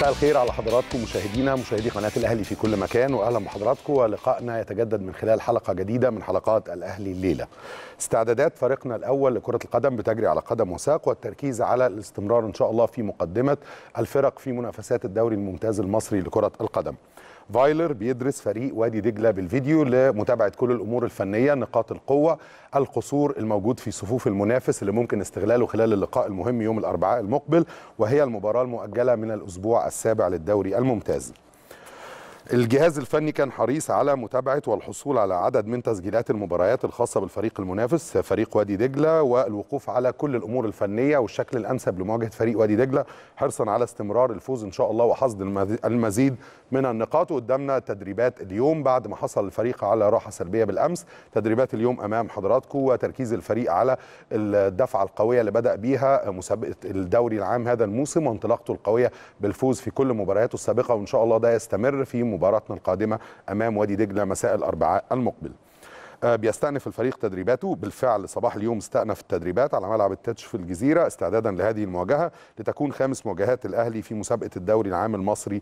مساء الخير على حضراتكم مشاهدينا مشاهدي قناه الاهلي في كل مكان واهلا بحضراتكم ولقائنا يتجدد من خلال حلقه جديده من حلقات الاهلي الليله. استعدادات فريقنا الاول لكره القدم بتجري على قدم وساق والتركيز على الاستمرار ان شاء الله في مقدمه الفرق في منافسات الدوري الممتاز المصري لكره القدم. فايلر بيدرس فريق وادي دجله بالفيديو لمتابعه كل الامور الفنيه نقاط القوه القصور الموجود في صفوف المنافس اللي ممكن استغلاله خلال اللقاء المهم يوم الاربعاء المقبل وهي المباراه المؤجله من الاسبوع السابع للدوري الممتاز الجهاز الفني كان حريص على متابعه والحصول على عدد من تسجيلات المباريات الخاصه بالفريق المنافس فريق وادي دجله والوقوف على كل الامور الفنيه والشكل الانسب لمواجهه فريق وادي دجله حرصا على استمرار الفوز ان شاء الله وحصد المزيد من النقاط قدامنا تدريبات اليوم بعد ما حصل الفريق على راحه سلبيه بالامس تدريبات اليوم امام حضراتكم وتركيز الفريق على الدفعه القويه اللي بدا بيها مسابقه الدوري العام هذا الموسم وانطلاقته القويه بالفوز في كل مبارياته السابقه وان شاء الله ده يستمر في مباراتنا القادمه امام وادي دجله مساء الاربعاء المقبل بيستأنف الفريق تدريباته بالفعل صباح اليوم استأنف التدريبات على ملعب التتش في الجزيرة استعدادا لهذه المواجهة لتكون خامس مواجهات الأهلي في مسابقة الدوري العام المصري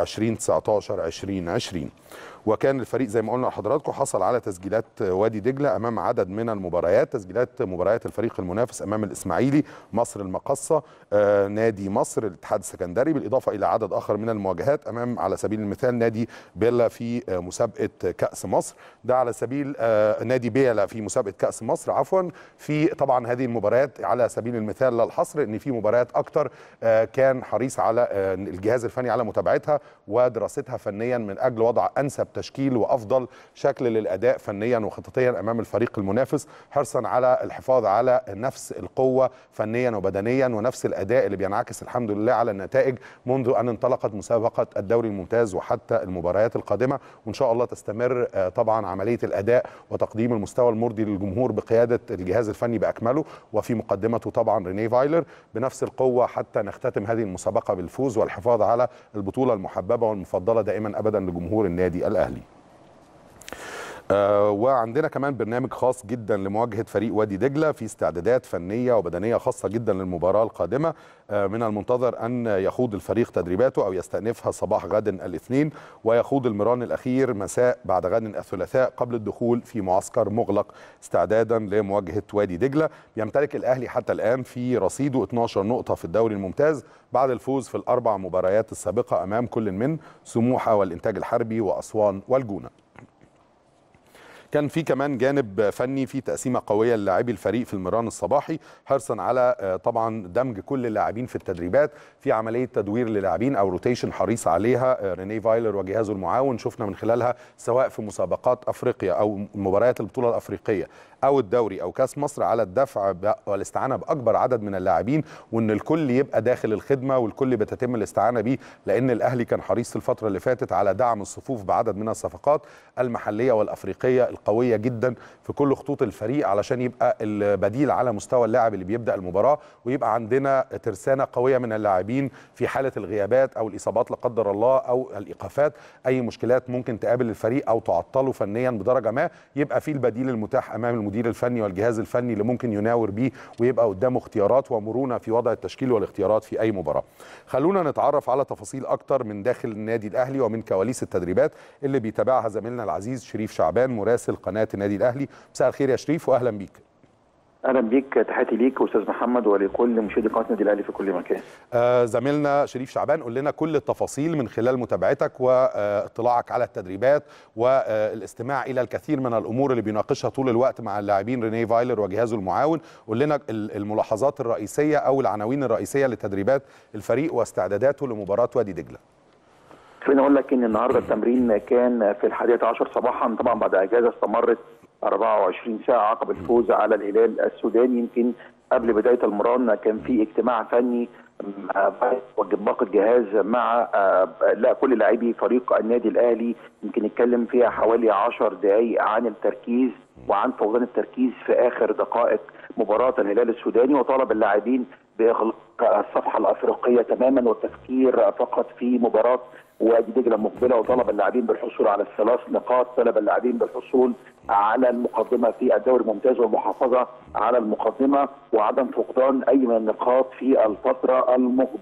2019 2020 وكان الفريق زي ما قلنا لحضراتكم حصل على تسجيلات وادي دجله امام عدد من المباريات تسجيلات مباريات الفريق المنافس امام الاسماعيلي مصر المقصه آه، نادي مصر الاتحاد السكندري بالاضافه الى عدد اخر من المواجهات امام على سبيل المثال نادي بيلا في آه، مسابقه كاس مصر ده على سبيل آه، نادي بيلا في مسابقه كاس مصر عفوا في طبعا هذه المباريات على سبيل المثال لا الحصر ان في مباريات اكتر كان حريص على الجهاز الفني على متابعتها ودراستها فنيا من اجل وضع انسب تشكيل وافضل شكل للاداء فنيا وخططيا امام الفريق المنافس حرصا على الحفاظ على نفس القوه فنيا وبدنيا ونفس الاداء اللي بينعكس الحمد لله على النتائج منذ ان انطلقت مسابقه الدوري الممتاز وحتى المباريات القادمه وان شاء الله تستمر طبعا عمليه الاداء وتقديم المستوى المرضي للجمهور بقياده الجهاز الفني باكمله وفي مقدمته طبعا ريني فايلر بنفس القوه حتى نختتم هذه المسابقه بالفوز والحفاظ على البطوله المحببه والمفضله دائما ابدا لجمهور النادي الاهلي آه وعندنا كمان برنامج خاص جدا لمواجهه فريق وادي دجله في استعدادات فنيه وبدنيه خاصه جدا للمباراه القادمه آه من المنتظر ان يخوض الفريق تدريباته او يستأنفها صباح غد الاثنين ويخوض المران الاخير مساء بعد غد الثلاثاء قبل الدخول في معسكر مغلق استعدادا لمواجهه وادي دجله يمتلك الاهلي حتى الان في رصيده 12 نقطه في الدوري الممتاز بعد الفوز في الاربع مباريات السابقه امام كل من سموحه والانتاج الحربي واسوان والجونه كان في كمان جانب فني في تقسيمه قويه للاعبي الفريق في المران الصباحي حرصا على طبعا دمج كل اللاعبين في التدريبات في عمليه تدوير للاعبين او روتيشن حريص عليها ريني فايلر وجهازه المعاون شفنا من خلالها سواء في مسابقات افريقيا او مباريات البطوله الافريقيه او الدوري او كاس مصر على الدفع والاستعانه باكبر عدد من اللاعبين وان الكل يبقى داخل الخدمه والكل بتتم الاستعانه بيه لان الاهلي كان حريص الفتره اللي فاتت على دعم الصفوف بعدد من الصفقات المحليه والافريقيه القويه جدا في كل خطوط الفريق علشان يبقى البديل على مستوى اللاعب اللي بيبدا المباراه ويبقى عندنا ترسانه قويه من اللاعبين في حاله الغيابات او الاصابات لا قدر الله او الايقافات اي مشكلات ممكن تقابل الفريق او تعطله فنيا بدرجه ما يبقى في البديل المتاح امام المدير الفني والجهاز الفني اللي ممكن يناور بيه ويبقى قدامه اختيارات ومرونه في وضع التشكيل والاختيارات في اي مباراه. خلونا نتعرف على تفاصيل اكتر من داخل النادي الاهلي ومن كواليس التدريبات اللي بيتابعها زميلنا العزيز شريف شعبان مراسل قناه النادي الاهلي. مساء الخير يا شريف واهلا بيك. اهلا بيك تحياتي ليك استاذ محمد ولكل مشاهدي قناه النادي الاهلي في كل مكان. آه زميلنا شريف شعبان قول لنا كل التفاصيل من خلال متابعتك واطلاعك على التدريبات والاستماع الى الكثير من الامور اللي بيناقشها طول الوقت مع اللاعبين ريني فايلر وجهازه المعاون، قول لنا الملاحظات الرئيسيه او العناوين الرئيسيه لتدريبات الفريق واستعداداته لمباراه وادي دجله. خليني اقول لك ان النهارده التمرين كان في الحادية عشر صباحا طبعا بعد اجازه استمرت 24 ساعه عقب الفوز على الهلال السوداني يمكن قبل بدايه المران كان في اجتماع فني باقي الجهاز مع لا كل لاعبي فريق النادي الاهلي يمكن نتكلم فيها حوالي 10 دقائق عن التركيز وعن فقدان التركيز في اخر دقائق مباراه الهلال السوداني وطالب اللاعبين باغلاق الصفحه الافريقيه تماما والتفكير فقط في مباراه وادي دجله مقبله وطلب اللاعبين بالحصول على الثلاث نقاط طلب اللاعبين بالحصول على المقدمه في الدوري الممتاز والمحافظه على المقدمه وعدم فقدان اي من النقاط في الفتره المقبله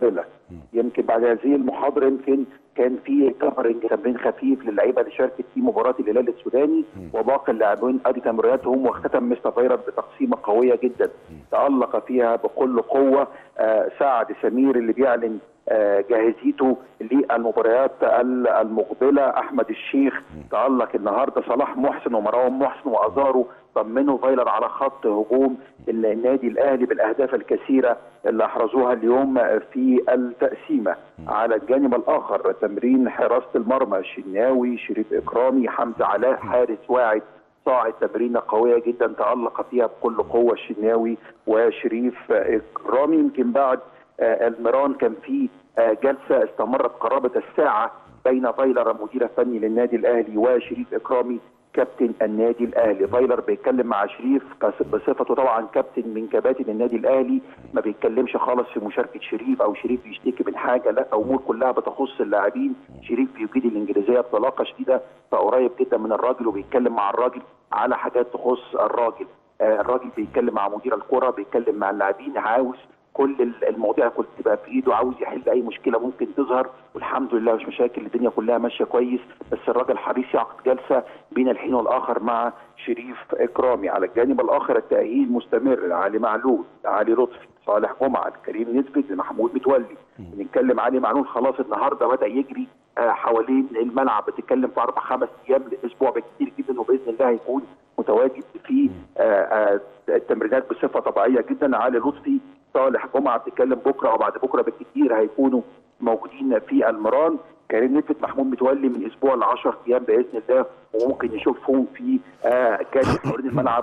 يمكن بعد هذه المحاضره يمكن كان في كفرنج تمرين خفيف للعيبه اللي شاركت في مباراه الهلال السوداني وباقي اللاعبين ادي تمريناتهم واختتم مستر فايرر بتقسيمه قويه جدا تالق فيها بكل قوه آه سعد سمير اللي بيعلن آه جاهزيته للمباريات المقبله احمد الشيخ تالق النهارده صلاح محسن ومروان محسن وازارو طمنوا فايلر على خط هجوم النادي الاهلي بالاهداف الكثيره اللي احرزوها اليوم في التقسيمه على الجانب الاخر تمرين حراسه المرمى شناوي شريف اكرامي حمزه علاء حارس واعد صاعد تمرينه قويه جدا تالق فيها بكل قوه الشناوي وشريف اكرامي يمكن بعد المران كان في جلسه استمرت قرابه الساعه بين فايلر المدير الفني للنادي الاهلي وشريف اكرامي كابتن النادي الاهلي فايلر بيتكلم مع شريف بصفته طبعا كابتن من كباتن النادي الاهلي ما بيتكلمش خالص في مشاركه شريف او شريف يشتكي من حاجه لا امور كلها بتخص اللاعبين شريف بيجيد الانجليزيه بطلاقه شديده فقريب جدا من الراجل وبيتكلم مع الراجل على حاجات تخص الراجل آه الراجل بيتكلم مع مدير الكره بيتكلم مع اللاعبين عاوز كل المواضيع كلها تبقى في ايده عاوز يحل اي مشكله ممكن تظهر والحمد لله مش مشاكل الدنيا كلها ماشيه كويس بس الراجل حريص يعقد جلسه بين الحين والاخر مع شريف اكرامي على الجانب الاخر التاهيل مستمر علي معلول علي لطفي صالح جمعه كريم نسبت محمود متولي بنتكلم علي معلول خلاص النهارده بدا يجري حوالين الملعب بتتكلم في اربع خمس ايام لاسبوع بالكثير جدا وباذن الله هيكون متواجد في التمرينات بصفه طبيعيه جدا علي لطفي صالح جمعه بتتكلم بكره او بعد بكره بالكثير هيكونوا موجودين في المران كريم نسبت محمود متولي من اسبوع ل 10 ايام باذن الله وممكن نشوفهم في آه كان حوالين الملعب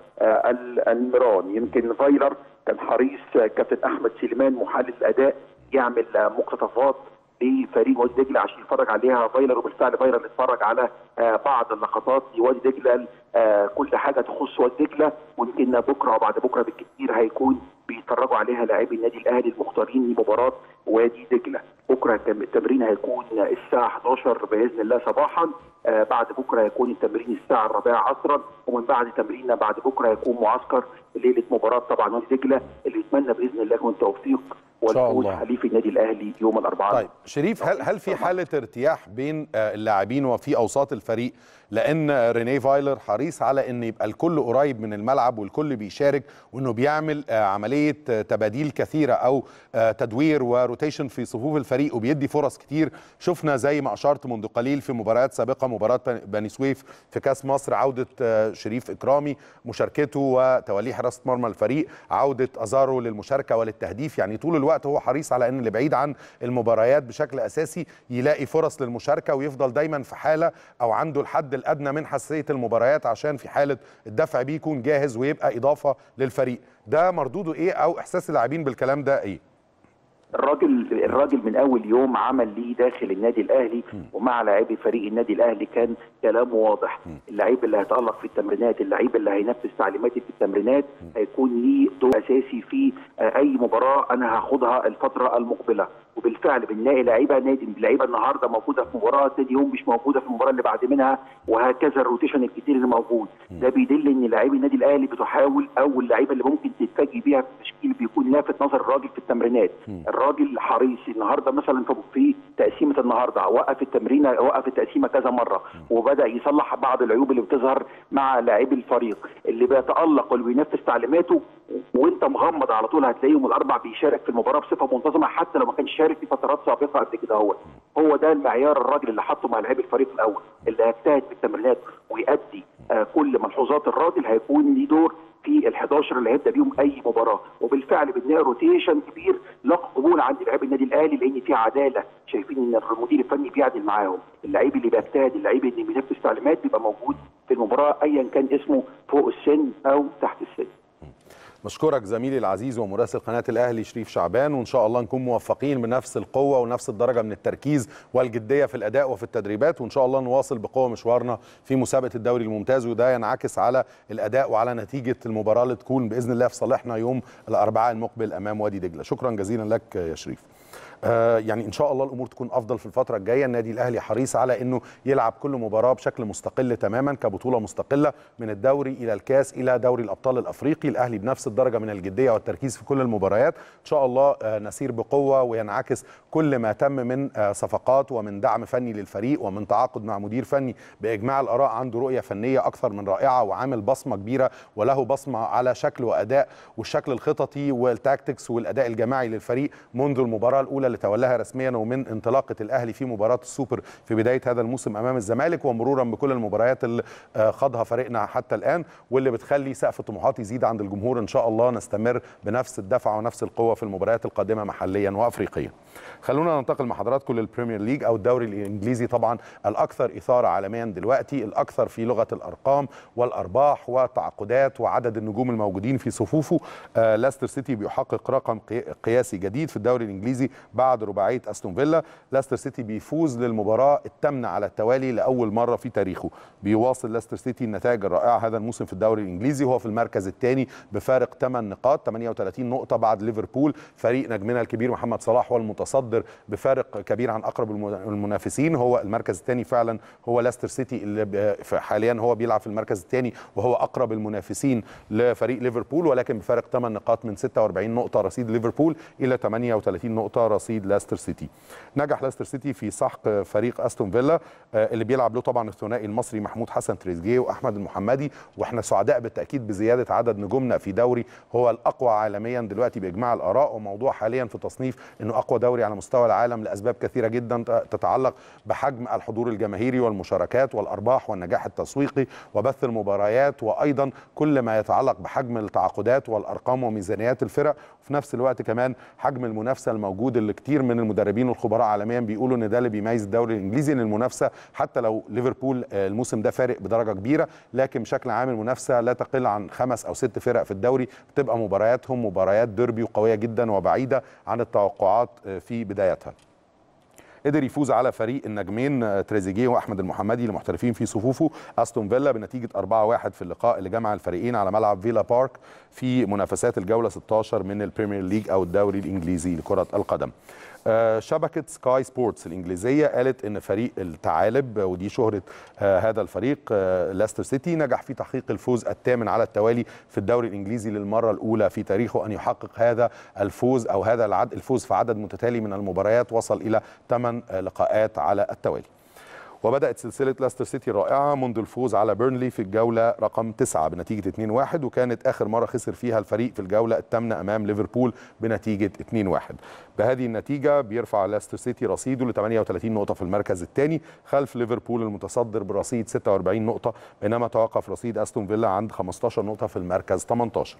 والمران يمكن فايلر كان حريص كابتن احمد سليمان محلل الاداء يعمل مقتطفات لفريق وادي دجله عشان يتفرج عليها فايلر وبالفعل فايلر اتفرج على آه بعض اللقطات لوادي دجله آه كل حاجه تخص وادي دجله ويمكن بكره وبعد بكره بالكثير هيكون بيتفرجوا عليها لاعبي النادي الاهلي المختارين لمباراه وادي دجله بكره التمرين هيكون الساعه 11 باذن الله صباحا آه بعد بكره هيكون التمرين الساعه الرابعه عصرا ومن بعد تمريننا بعد بكره هيكون معسكر ليله مباراه طبعا وادي دجله اللي يتمنى باذن الله يكون توفيق والفوز حليف النادي الاهلي يوم الاربعاء طيب شريف هل هل في حاله ارتياح بين اللاعبين وفي اوساط الفريق لان ريني فايلر حريص على ان يبقى الكل قريب من الملعب والكل بيشارك وانه بيعمل عمليه تباديل كثيره او تدوير وروتيشن في صفوف الفريق وبيدي فرص كتير شفنا زي ما اشرت منذ قليل في مباريات سابقه مباراه بني سويف في كاس مصر عوده شريف اكرامي مشاركته وتوليه حراسه مرمى الفريق عوده ازارو للمشاركه وللتهديف يعني طول الوقت هو حريص على ان اللي بعيد عن المباريات بشكل اساسي يلاقي فرص للمشاركه ويفضل دايما في حاله او عنده الحد الادنى من حساسيه المباريات عشان في حاله الدفع بيه يكون جاهز ويبقى اضافه للفريق ده مردوده ايه او احساس اللاعبين بالكلام ده ايه الراجل الراجل من اول يوم عمل ليه داخل النادي الاهلي ومع لاعبي فريق النادي الاهلي كان كلامه واضح اللعيب اللي هيتالق في التمرينات اللعيب اللي هينفذ تعليماتي في التمرينات هيكون ليه دور اساسي في اي مباراه انا هاخدها الفتره المقبله وبالفعل بنلاقي لعيبه نادي لعيبه النهارده موجوده في مباراه تاني يوم مش موجوده في المباراه اللي بعد منها وهكذا الروتيشن الكتير اللي موجود ده بيدل ان لاعبي النادي الاهلي بتحاول او اللعيبه اللي ممكن تتفاجئ بيها في التشكيل بيكون لافت نظر الراجل في التمرينات الراجل حريص النهارده مثلا في تقسيمه النهارده وقف التمرين وقف التقسيمه كذا مره وبدا يصلح بعض العيوب اللي بتظهر مع لاعبي الفريق اللي بيتالق واللي بينفذ تعليماته وانت مغمض على طول هتلاقيهم الاربع بيشارك في المباراه بصفه منتظمه حتى لو ما كانش شارك في فترات سابقه قبل كده هو هو ده المعيار الراجل اللي حطه مع لاعبي الفريق الاول اللي هيجتهد في التمرينات ويؤدي آه كل ملحوظات الراجل هيكون ليه دور في ال 11 اللي هيبدا بيهم اي مباراه وبالفعل بنلاقي روتيشن كبير لقى قبول عند لاعبي النادي الاهلي لان في عداله شايفين ان المدير الفني بيعدل معاهم اللعيب اللي بيجتهد اللعيب اللي بينفذ تعليمات بيبقى موجود في المباراه ايا كان اسمه فوق السن او تحت السن بشكرك زميلي العزيز ومراسل قناه الاهلي شريف شعبان وان شاء الله نكون موفقين بنفس القوه ونفس الدرجه من التركيز والجديه في الاداء وفي التدريبات وان شاء الله نواصل بقوه مشوارنا في مسابقه الدوري الممتاز وده ينعكس على الاداء وعلى نتيجه المباراه اللي تكون باذن الله في صالحنا يوم الاربعاء المقبل امام وادي دجله شكرا جزيلا لك يا شريف آه يعني ان شاء الله الامور تكون افضل في الفتره الجايه النادي الاهلي حريص على انه يلعب كل مباراه بشكل مستقل تماما كبطوله مستقله من الدوري الى الكاس الى دوري الابطال الافريقي الاهلي بنفس الدرجه من الجديه والتركيز في كل المباريات ان شاء الله آه نسير بقوه وينعكس كل ما تم من آه صفقات ومن دعم فني للفريق ومن تعاقد مع مدير فني باجماع الاراء عنده رؤيه فنيه اكثر من رائعه وعامل بصمه كبيره وله بصمه على شكل واداء والشكل الخططي والتاكتكس والاداء الجماعي للفريق منذ المباراه الاولى اللي تولاها رسميا ومن انطلاقه الاهلي في مباراه السوبر في بدايه هذا الموسم امام الزمالك ومرورا بكل المباريات اللي خاضها فريقنا حتى الان واللي بتخلي سقف الطموحات يزيد عند الجمهور ان شاء الله نستمر بنفس الدفعه ونفس القوه في المباريات القادمه محليا وافريقيا. خلونا ننتقل مع حضراتكم للبريمير ليج او الدوري الانجليزي طبعا الاكثر اثاره عالميا دلوقتي الاكثر في لغه الارقام والارباح والتعاقدات وعدد النجوم الموجودين في صفوفه آه لاستر سيتي بيحقق رقم قياسي جديد في الدوري الانجليزي بعد رباعيه استون فيلا لاستر سيتي بيفوز للمباراه الثامنه على التوالي لاول مره في تاريخه بيواصل لاستر سيتي النتائج الرائعه هذا الموسم في الدوري الانجليزي وهو في المركز الثاني بفارق 8 نقاط 38 نقطه بعد ليفربول فريق نجمنا الكبير محمد صلاح والمتصدر بفارق كبير عن اقرب المنافسين هو المركز الثاني فعلا هو لاستر سيتي اللي حاليا هو بيلعب في المركز الثاني وهو اقرب المنافسين لفريق ليفربول ولكن بفارق 8 نقاط من 46 نقطه رصيد ليفربول الى 38 نقطه رصيد لاستر سيتي نجح لاستر سيتي في سحق فريق استون فيلا اللي بيلعب له طبعا الثنائي المصري محمود حسن تريزيجيه واحمد المحمدي واحنا سعداء بالتاكيد بزياده عدد نجومنا في دوري هو الاقوى عالميا دلوقتي باجماع الاراء وموضوع حاليا في تصنيف انه اقوى دوري على مستوى العالم لاسباب كثيره جدا تتعلق بحجم الحضور الجماهيري والمشاركات والارباح والنجاح التسويقي وبث المباريات وايضا كل ما يتعلق بحجم التعاقدات والارقام وميزانيات الفرق وفي نفس الوقت كمان حجم المنافسه الموجود اللي كتير من المدربين والخبراء عالميا بيقولوا ان ده اللي بيميز الدوري الانجليزي ان المنافسه حتى لو ليفربول الموسم ده فارق بدرجه كبيره لكن بشكل عام المنافسه لا تقل عن خمس او ست فرق في الدوري بتبقى مبارياتهم مباريات ديربي وقويه جدا وبعيده عن التوقعات في بدايتها قدر يفوز على فريق النجمين تريزيجيه واحمد المحمدي اللي محترفين في صفوفه استون فيلا بنتيجه 4-1 في اللقاء اللي جمع الفريقين على ملعب فيلا بارك في منافسات الجوله 16 من البريمير ليج او الدوري الانجليزي لكره القدم. شبكة سكاي سبورتس الإنجليزية قالت إن فريق الثعالب ودي شهرة هذا الفريق لاستر سيتي نجح في تحقيق الفوز الثامن على التوالي في الدوري الإنجليزي للمرة الأولى في تاريخه أن يحقق هذا الفوز أو هذا العد الفوز في عدد متتالي من المباريات وصل إلى 8 لقاءات على التوالي وبدأت سلسلة لاستر سيتي رائعة منذ الفوز على بيرنلي في الجولة رقم 9 بنتيجة 2-1 وكانت آخر مرة خسر فيها الفريق في الجولة الثامنة أمام ليفربول بنتيجة 2-1 بهذه النتيجة بيرفع لاستر سيتي رصيده ل 38 نقطة في المركز الثاني خلف ليفربول المتصدر برصيد 46 نقطة بينما توقف رصيد أستون فيلا عند 15 نقطة في المركز 18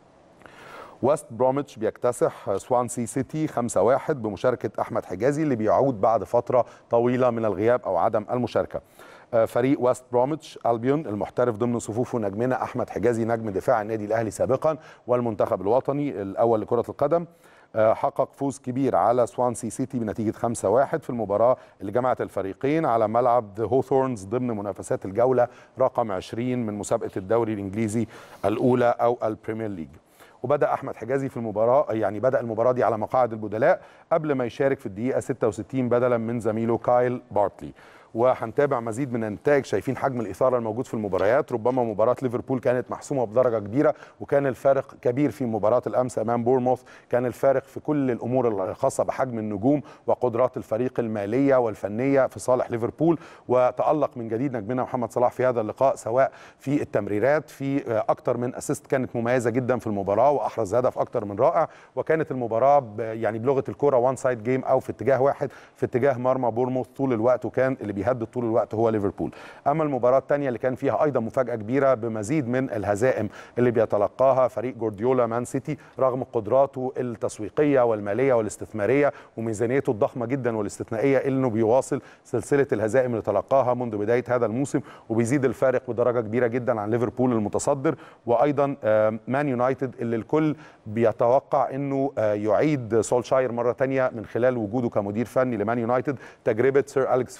ويست بروميتش بيكتسح سوانسي سيتي 5-1 بمشاركة أحمد حجازي اللي بيعود بعد فترة طويلة من الغياب أو عدم المشاركة فريق ويست بروميتش البيون المحترف ضمن صفوفه نجمنا أحمد حجازي نجم دفاع النادي الأهلي سابقا والمنتخب الوطني الأول لكرة القدم حقق فوز كبير على سوانسي سيتي بنتيجة 5-1 في المباراة اللي جمعت الفريقين على ملعب ذا هوثورنز ضمن منافسات الجولة رقم 20 من مسابقة الدوري الإنجليزي الأولى أو البريمير ليج وبدا احمد حجازي في المباراه يعني بدا المباراه دي على مقاعد البدلاء قبل ما يشارك في الدقيقه 66 بدلا من زميله كايل بارتلي وهنتابع مزيد من النتائج شايفين حجم الاثاره الموجود في المباريات ربما مباراه ليفربول كانت محسومه بدرجه كبيره وكان الفارق كبير في مباراه الامس امام بورموث كان الفارق في كل الامور الخاصه بحجم النجوم وقدرات الفريق الماليه والفنيه في صالح ليفربول وتالق من جديد نجمنا محمد صلاح في هذا اللقاء سواء في التمريرات في اكتر من اسيست كانت مميزه جدا في المباراه واحرز هدف اكتر من رائع وكانت المباراه يعني بلغه الكره وان سايد جيم او في اتجاه واحد في اتجاه مرمى بورموث طول الوقت وكان اللي بيهدد طول الوقت هو ليفربول اما المباراه الثانيه اللي كان فيها ايضا مفاجاه كبيره بمزيد من الهزائم اللي بيتلقاها فريق جوارديولا مان سيتي رغم قدراته التسويقيه والماليه والاستثماريه وميزانيته الضخمه جدا والاستثنائيه انه بيواصل سلسله الهزائم اللي تلقاها منذ بدايه هذا الموسم وبيزيد الفارق بدرجه كبيره جدا عن ليفربول المتصدر وايضا مان يونايتد اللي الكل بيتوقع انه يعيد سولشاير مره ثانيه من خلال وجوده كمدير فني لمان يونايتد تجربه سير اليكس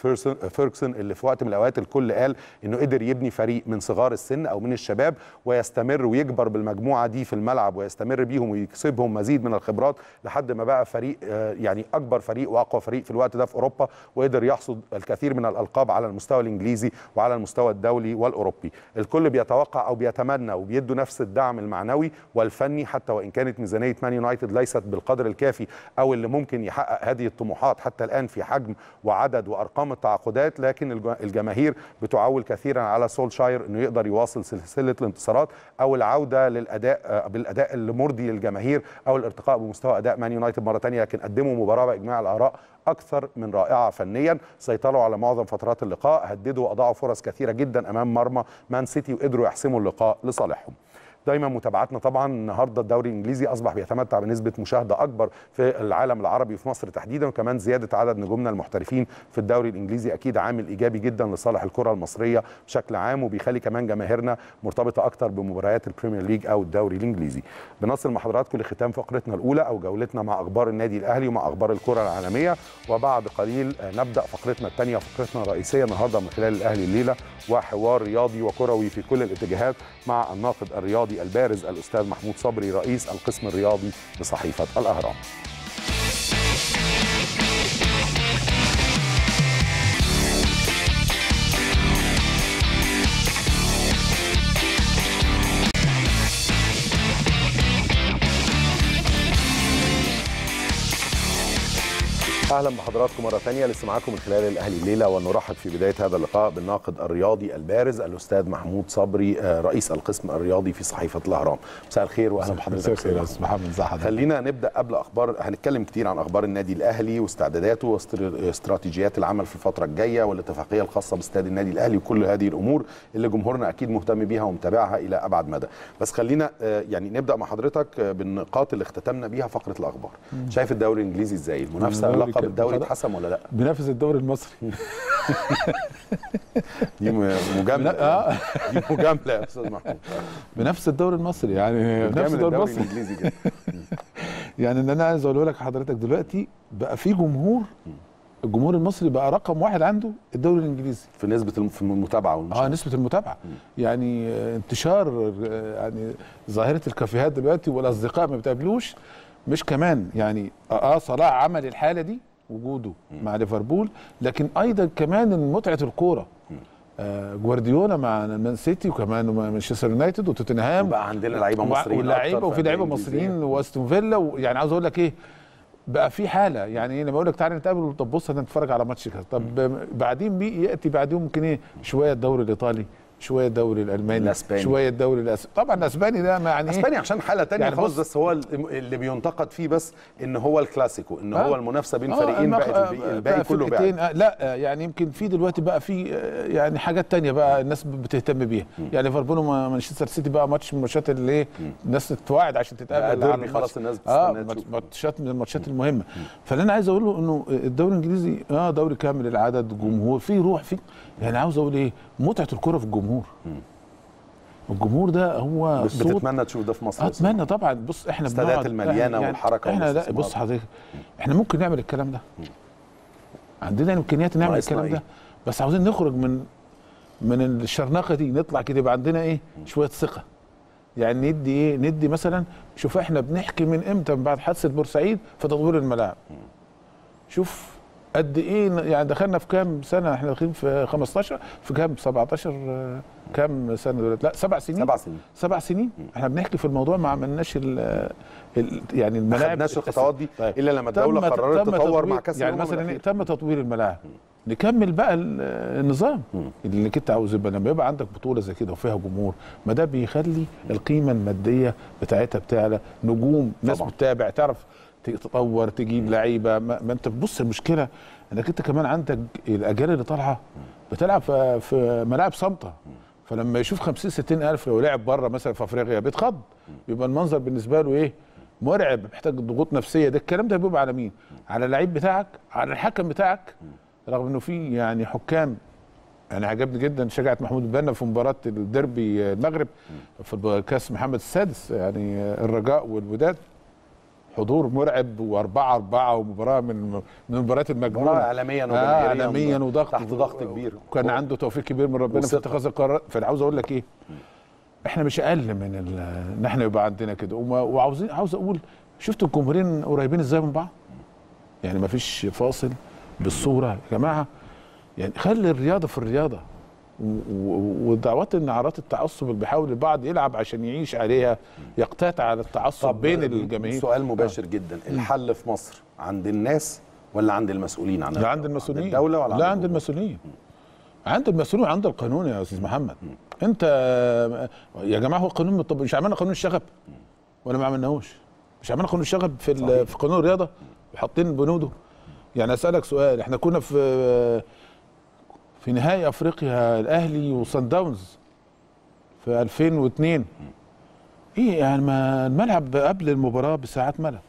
فيركسون اللي في وقت من الاوقات الكل قال انه قدر يبني فريق من صغار السن او من الشباب ويستمر ويكبر بالمجموعه دي في الملعب ويستمر بيهم ويكسبهم مزيد من الخبرات لحد ما بقى فريق آه، يعني اكبر فريق واقوى فريق في الوقت ده في اوروبا وقدر يحصد الكثير من الالقاب على المستوى الانجليزي وعلى المستوى الدولي والاوروبي الكل بيتوقع او بيتمنى وبيدوا نفس الدعم المعنوي والفني حتى وان كانت ميزانيه مان يونايتد ليست بالقدر الكافي او اللي ممكن يحقق هذه الطموحات حتى الان في حجم وعدد وارقام التعاقدات لكن الج- الجماهير بتعول كثيرا على سولشاير انه يقدر يواصل سلسله الانتصارات او العوده للاداء آه، بالاداء المرضي للجماهير او الارتقاء بمستوى اداء مان يونايتد مره ثانيه لكن قدموا مباراه باجماع الاراء اكثر من رائعه فنيا سيطروا على معظم فترات اللقاء هددوا واضاعوا فرص كثيره جدا امام مرمى مان سيتي وقدروا يحسموا اللقاء لصالحهم دايما متابعتنا طبعا النهارده الدوري الانجليزي اصبح بيتمتع بنسبه مشاهده اكبر في العالم العربي وفي مصر تحديدا وكمان زياده عدد نجومنا المحترفين في الدوري الانجليزي اكيد عامل ايجابي جدا لصالح الكره المصريه بشكل عام وبيخلي كمان جماهيرنا مرتبطه اكتر بمباريات البريمير ليج او الدوري الانجليزي بنصل مع حضراتكم لختام فقرتنا الاولى او جولتنا مع اخبار النادي الاهلي ومع اخبار الكره العالميه وبعد قليل آه، نبدا فقرتنا الثانيه وفقرتنا الرئيسيه النهارده من خلال الاهلي الليله وحوار رياضي وكروي في كل الاتجاهات مع الناقد الرياضي البارز الاستاذ محمود صبري رئيس القسم الرياضي بصحيفه الاهرام اهلا بحضراتكم مره ثانيه لسه معاكم من خلال الاهلي الليله ونرحب في بدايه هذا اللقاء بالناقد الرياضي البارز الاستاذ محمود صبري آه، رئيس القسم الرياضي في صحيفه الاهرام مساء الخير واهلا بحضرتك مساء الخير يا استاذ محمد ازي حضرتك خلينا نبدا قبل اخبار هنتكلم كتير عن اخبار النادي الاهلي واستعداداته واستراتيجيات العمل في الفتره الجايه والاتفاقيه الخاصه باستاد النادي الاهلي وكل هذه الامور اللي جمهورنا اكيد مهتم بيها ومتابعها الى ابعد مدى بس خلينا آه، يعني نبدا مع حضرتك آه، بالنقاط اللي اختتمنا بيها فقره الاخبار شايف الدوري الانجليزي ازاي المنافسه الدوري لقب كده- الدوري خلاص. اتحسم ولا لا بينافس الدوري المصري دي م- مجامله اه دي مجامله يا استاذ محمود بنفس الدوري المصري يعني بنفس بنفس الدوري الدوري المصري الانجليزي كده يعني ان انا عايز اقوله لك حضرتك دلوقتي بقى في جمهور الجمهور المصري بقى رقم واحد عنده الدوري الانجليزي في نسبه الم- في المتابعه والمشاهده اه نسبه المتابعه يعني آه، انتشار آه، يعني ظاهره الكافيهات دلوقتي والاصدقاء ما بتقابلوش مش كمان يعني اه آه، صلاح عمل الحاله دي وجوده مع ليفربول لكن ايضا كمان متعه الكوره آه جوارديولا مع مان سيتي وكمان مع مانشستر يونايتد وتوتنهام وبقى عندنا لعيبه مصريين ولاعيبه أكتر وفي في لعيبه الإنجليزية. مصريين واستون فيلا ويعني عاوز اقول لك ايه بقى في حاله يعني ايه لما اقول لك تعالى نتقابل طب بص هنتفرج على ماتش كذا طب بعدين بي ياتي بعدهم ممكن ايه شويه الدوري الايطالي شويه الدوري الالماني الأسباني. شويه الدوري الاسباني طبعا الاسباني ده ما يعني اسبانيا ايه عشان حاله تانية يعني خالص بص- بس هو ال- اللي بينتقد فيه بس ان هو الكلاسيكو ان آه. هو المنافسه بين آه، فريقين المخ- بقت الباقي, الباقي بقى كله فرقتين، بعد آه لا آه، يعني يمكن في دلوقتي بقى في آه، يعني حاجات تانية بقى الناس بتهتم بيها يعني ليفربول ومانشستر سيتي بقى ماتش من الماتشات اللي ايه الناس تتواعد عشان بقى تتقابل ديربي على الماتش. خلاص الناس اه بتستناه مات- تشوف. ماتشات من الماتشات المهمه فاللي انا عايز اقوله انه الدوري الانجليزي اه دوري كامل العدد جمهور فيه روح فيه يعني عاوز اقول ايه متعه الكره في الجمهور الجمهور ده هو بت- صوت بتتمنى تشوف ده في مصر يا أستاذ اتمنى طبعا بص احنا الاستادات بنقعد- المليانة إحنا- والحركة احنا لا والاستثمار. بص حضرتك احنا ممكن نعمل الكلام ده عندنا امكانيات نعمل ناقصنا الكلام إيه؟ ده بس عاوزين نخرج من من الشرنقه دي نطلع كده يبقى عندنا ايه شويه ثقه يعني ندي ايه ندي مثلا شوف احنا بنحكي من امتى من بعد حادثه بورسعيد في تطوير الملاعب شوف قد ايه يعني دخلنا في كام سنه احنا داخلين في 15 في كام 17 آه، كام سنه دلوقتي لا سبع سنين سبع سنين سبع سنين احنا بنحكي في الموضوع ما عملناش ال ال يعني ما الملاعب خدناش الخطوات دي طيب. الا لما الدوله تم- قررت تم تطور تطوير- مع كاس يعني الأمم مثلا الأخير. إيه؟ تم تطوير الملاعب نكمل بقى ال- النظام اللي كنت عاوز يبقى لما يبقى عندك بطوله زي كده وفيها جمهور ما ده بيخلي القيمه الماديه بتاعتها بتعلى نجوم ناس طبعا. بتتابع تعرف ت- تطور تجيب لعيبه ما, ما انت بص المشكله انك انت كمان عندك الاجيال اللي طالعه بتلعب في, في ملاعب صامته فلما يشوف 50 60 الف لو لعب بره مثلا في افريقيا بيتخض بيبقى المنظر بالنسبه له ايه مرعب محتاج ضغوط نفسيه ده الكلام ده بيبقى على مين على اللعيب بتاعك على الحكم بتاعك رغم انه في يعني حكام انا عجبني جدا شجاعه محمود البنا في مباراه الديربي المغرب في كاس محمد السادس يعني الرجاء والوداد حضور مرعب واربعه اربعه ومباراه من من المباريات المجنونه مباراة إعلامياً آه وجماهيرياً اعلاميا وضغط تحت ضغط كبير. وكان عنده توفيق كبير من ربنا في وثقة. اتخاذ القرارات فانا عاوز اقول لك ايه احنا مش اقل من ال- ان احنا يبقى عندنا كده وما- وعاوزين عاوز اقول شفتوا الجمهورين قريبين ازاي من بعض يعني ما فيش فاصل بالصوره يا جماعه يعني خلي الرياضه في الرياضه و- و- ودعوات النعرات التعصب اللي بيحاول البعض يلعب عشان يعيش عليها يقتات على التعصب بين الجماهير سؤال مباشر جدا الحل في مصر عند الناس ولا عند المسؤولين عن لا عند المسؤولين الدوله ولا لا عند الجمهور؟ المسؤولين عند المسؤولين عند القانون يا استاذ محمد انت يا جماعه هو القانون طب مش عملنا قانون الشغب ولا ما عملناهوش مش عملنا قانون الشغب في ال- في قانون الرياضه وحاطين بنوده يعني اسالك سؤال احنا كنا في في نهائي افريقيا الاهلي وصن داونز في 2002 ايه يعني ما الملعب قبل المباراه بساعات ملل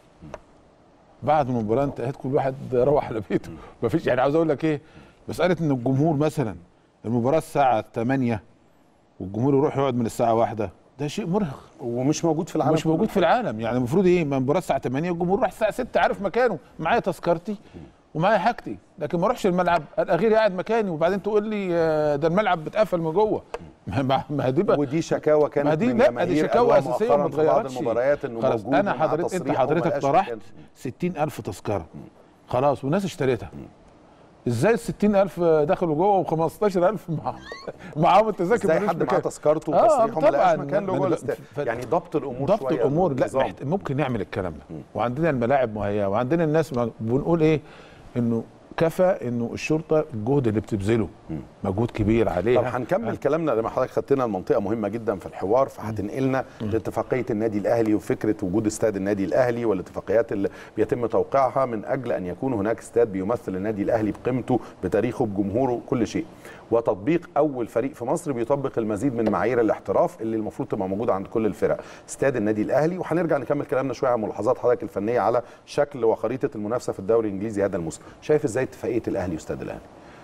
بعد ما المباراه انتهت كل واحد روح على بيته مفيش يعني عاوز اقول لك ايه مساله ان الجمهور مثلا المباراه الساعه 8 والجمهور يروح يقعد من الساعه 1 ده شيء مرهق ومش موجود في العالم مش موجود في العالم يعني المفروض ايه ما المباراه الساعه 8 الجمهور راح الساعه 6 عارف مكانه معايا تذكرتي ومعايا حاجتي لكن ما اروحش الملعب ابقى غيري قاعد مكاني وبعدين تقول لي آه، ده الملعب بتقفل من جوه ما- ما ما دي بقى ودي شكاوى كانت ما دي من لا دي جماهير شكاوى ألوان اساسيه ما مؤخراً في بعض اتغيرتش المباريات انه خلاص موجود انا ومع حضرتك انت تصريح حضرتك ومبقاش طرحت مكان. 60000 تذكره خلاص والناس اشتريتها ازاي ال 60000 دخلوا جوه و15000 مع معاهم التذاكر ازاي ملوش حد معاه مكان. تذكرته آه، وتصريحه ما لقاش طبعاً. مكان له ما جوه أنا الاستاد ف- يعني ضبط الامور ضبط شوية الامور لا والنظام. محت... ممكن نعمل الكلام ده وعندنا الملاعب مهيئه وعندنا الناس ما... بنقول ايه انه كفى انه الشرطه الجهد اللي بتبذله مجهود كبير عليها طب هنكمل كلامنا لما حضرتك خدتنا لمنطقه مهمه جدا في الحوار فهتنقلنا لاتفاقيه النادي الاهلي وفكره وجود استاد النادي الاهلي والاتفاقيات اللي بيتم توقيعها من اجل ان يكون هناك استاد بيمثل النادي الاهلي بقيمته بتاريخه بجمهوره كل شيء وتطبيق اول فريق في مصر بيطبق المزيد من معايير الاحتراف اللي المفروض تبقى موجوده عند كل الفرق استاد النادي الاهلي وهنرجع نكمل كلامنا شويه عن ملاحظات حضرتك الفنيه على شكل وخريطه المنافسه في الدوري الانجليزي هذا الموسم شايف ازاي اتفاقيه الاهلي واستاد الاهلي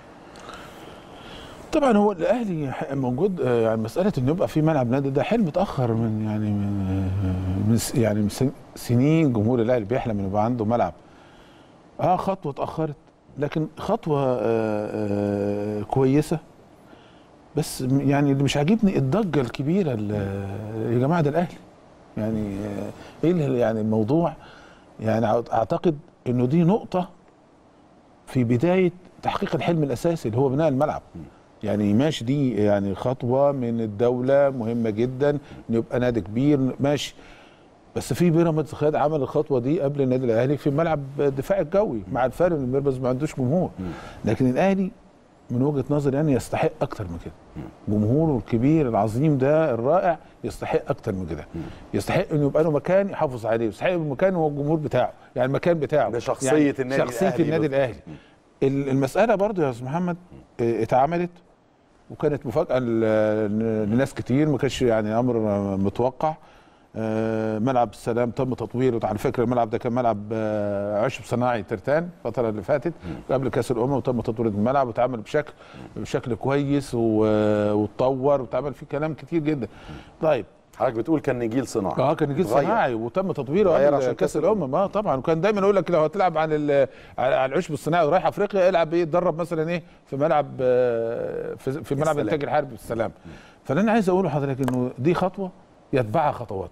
طبعا هو الاهلي ح- موجود آه، يعني مساله انه يبقى في ملعب نادي ده حلم اتاخر من يعني من, من س- يعني من سن- سنين جمهور الاهلي بيحلم انه يبقى عنده ملعب اه خطوه اتاخرت لكن خطوه آه آه كويسه بس م- يعني اللي مش عاجبني الضجه الكبيره اللي- يا جماعه ده الاهلي يعني آه، ايه اللي- يعني الموضوع يعني أعت- اعتقد انه دي نقطه في بدايه تحقيق الحلم الاساسي اللي هو بناء الملعب يعني ماشي دي يعني خطوه من الدوله مهمه جدا انه يبقى نادي كبير ماشي بس في بيراميدز خد عمل الخطوه دي قبل النادي الاهلي في ملعب الدفاع الجوي مع الفرق ان بيراميدز ما عندوش جمهور لكن الاهلي من وجهه نظري يعني يستحق اكتر من كده جمهوره الكبير العظيم ده الرائع يستحق اكتر من كده يستحق انه يبقى له مكان يحافظ عليه يستحق يبقى مكان هو الجمهور بتاعه يعني المكان بتاعه بشخصية يعني النادي شخصيه الأهلي النادي بالظبط. الاهلي ال- المساله برضو يا استاذ محمد اه، اتعملت وكانت مفاجاه ل- لناس كتير ما كانش يعني امر متوقع آه، ملعب السلام تم تطويره على فكره الملعب ده كان ملعب آه، عشب صناعي ترتان الفتره اللي فاتت قبل كاس الامم وتم تطوير الملعب واتعمل بشكل بشكل كويس و- واتطور واتعمل فيه كلام كتير جدا طيب حضرتك بتقول كان نجيل صناعي اه كان جيل اتغير. صناعي وتم تطويره اتغير قبل عشان كاس كأس الامم اه طبعا وكان دايما يقول لك لو هتلعب على ال- على على العشب الصناعي ورايح افريقيا العب ايه اتدرب مثلا ايه في ملعب آه، في, في ملعب السلام. الانتاج الحربي في السلام فاللي انا عايز اقوله لحضرتك انه دي خطوه يتبعها خطوات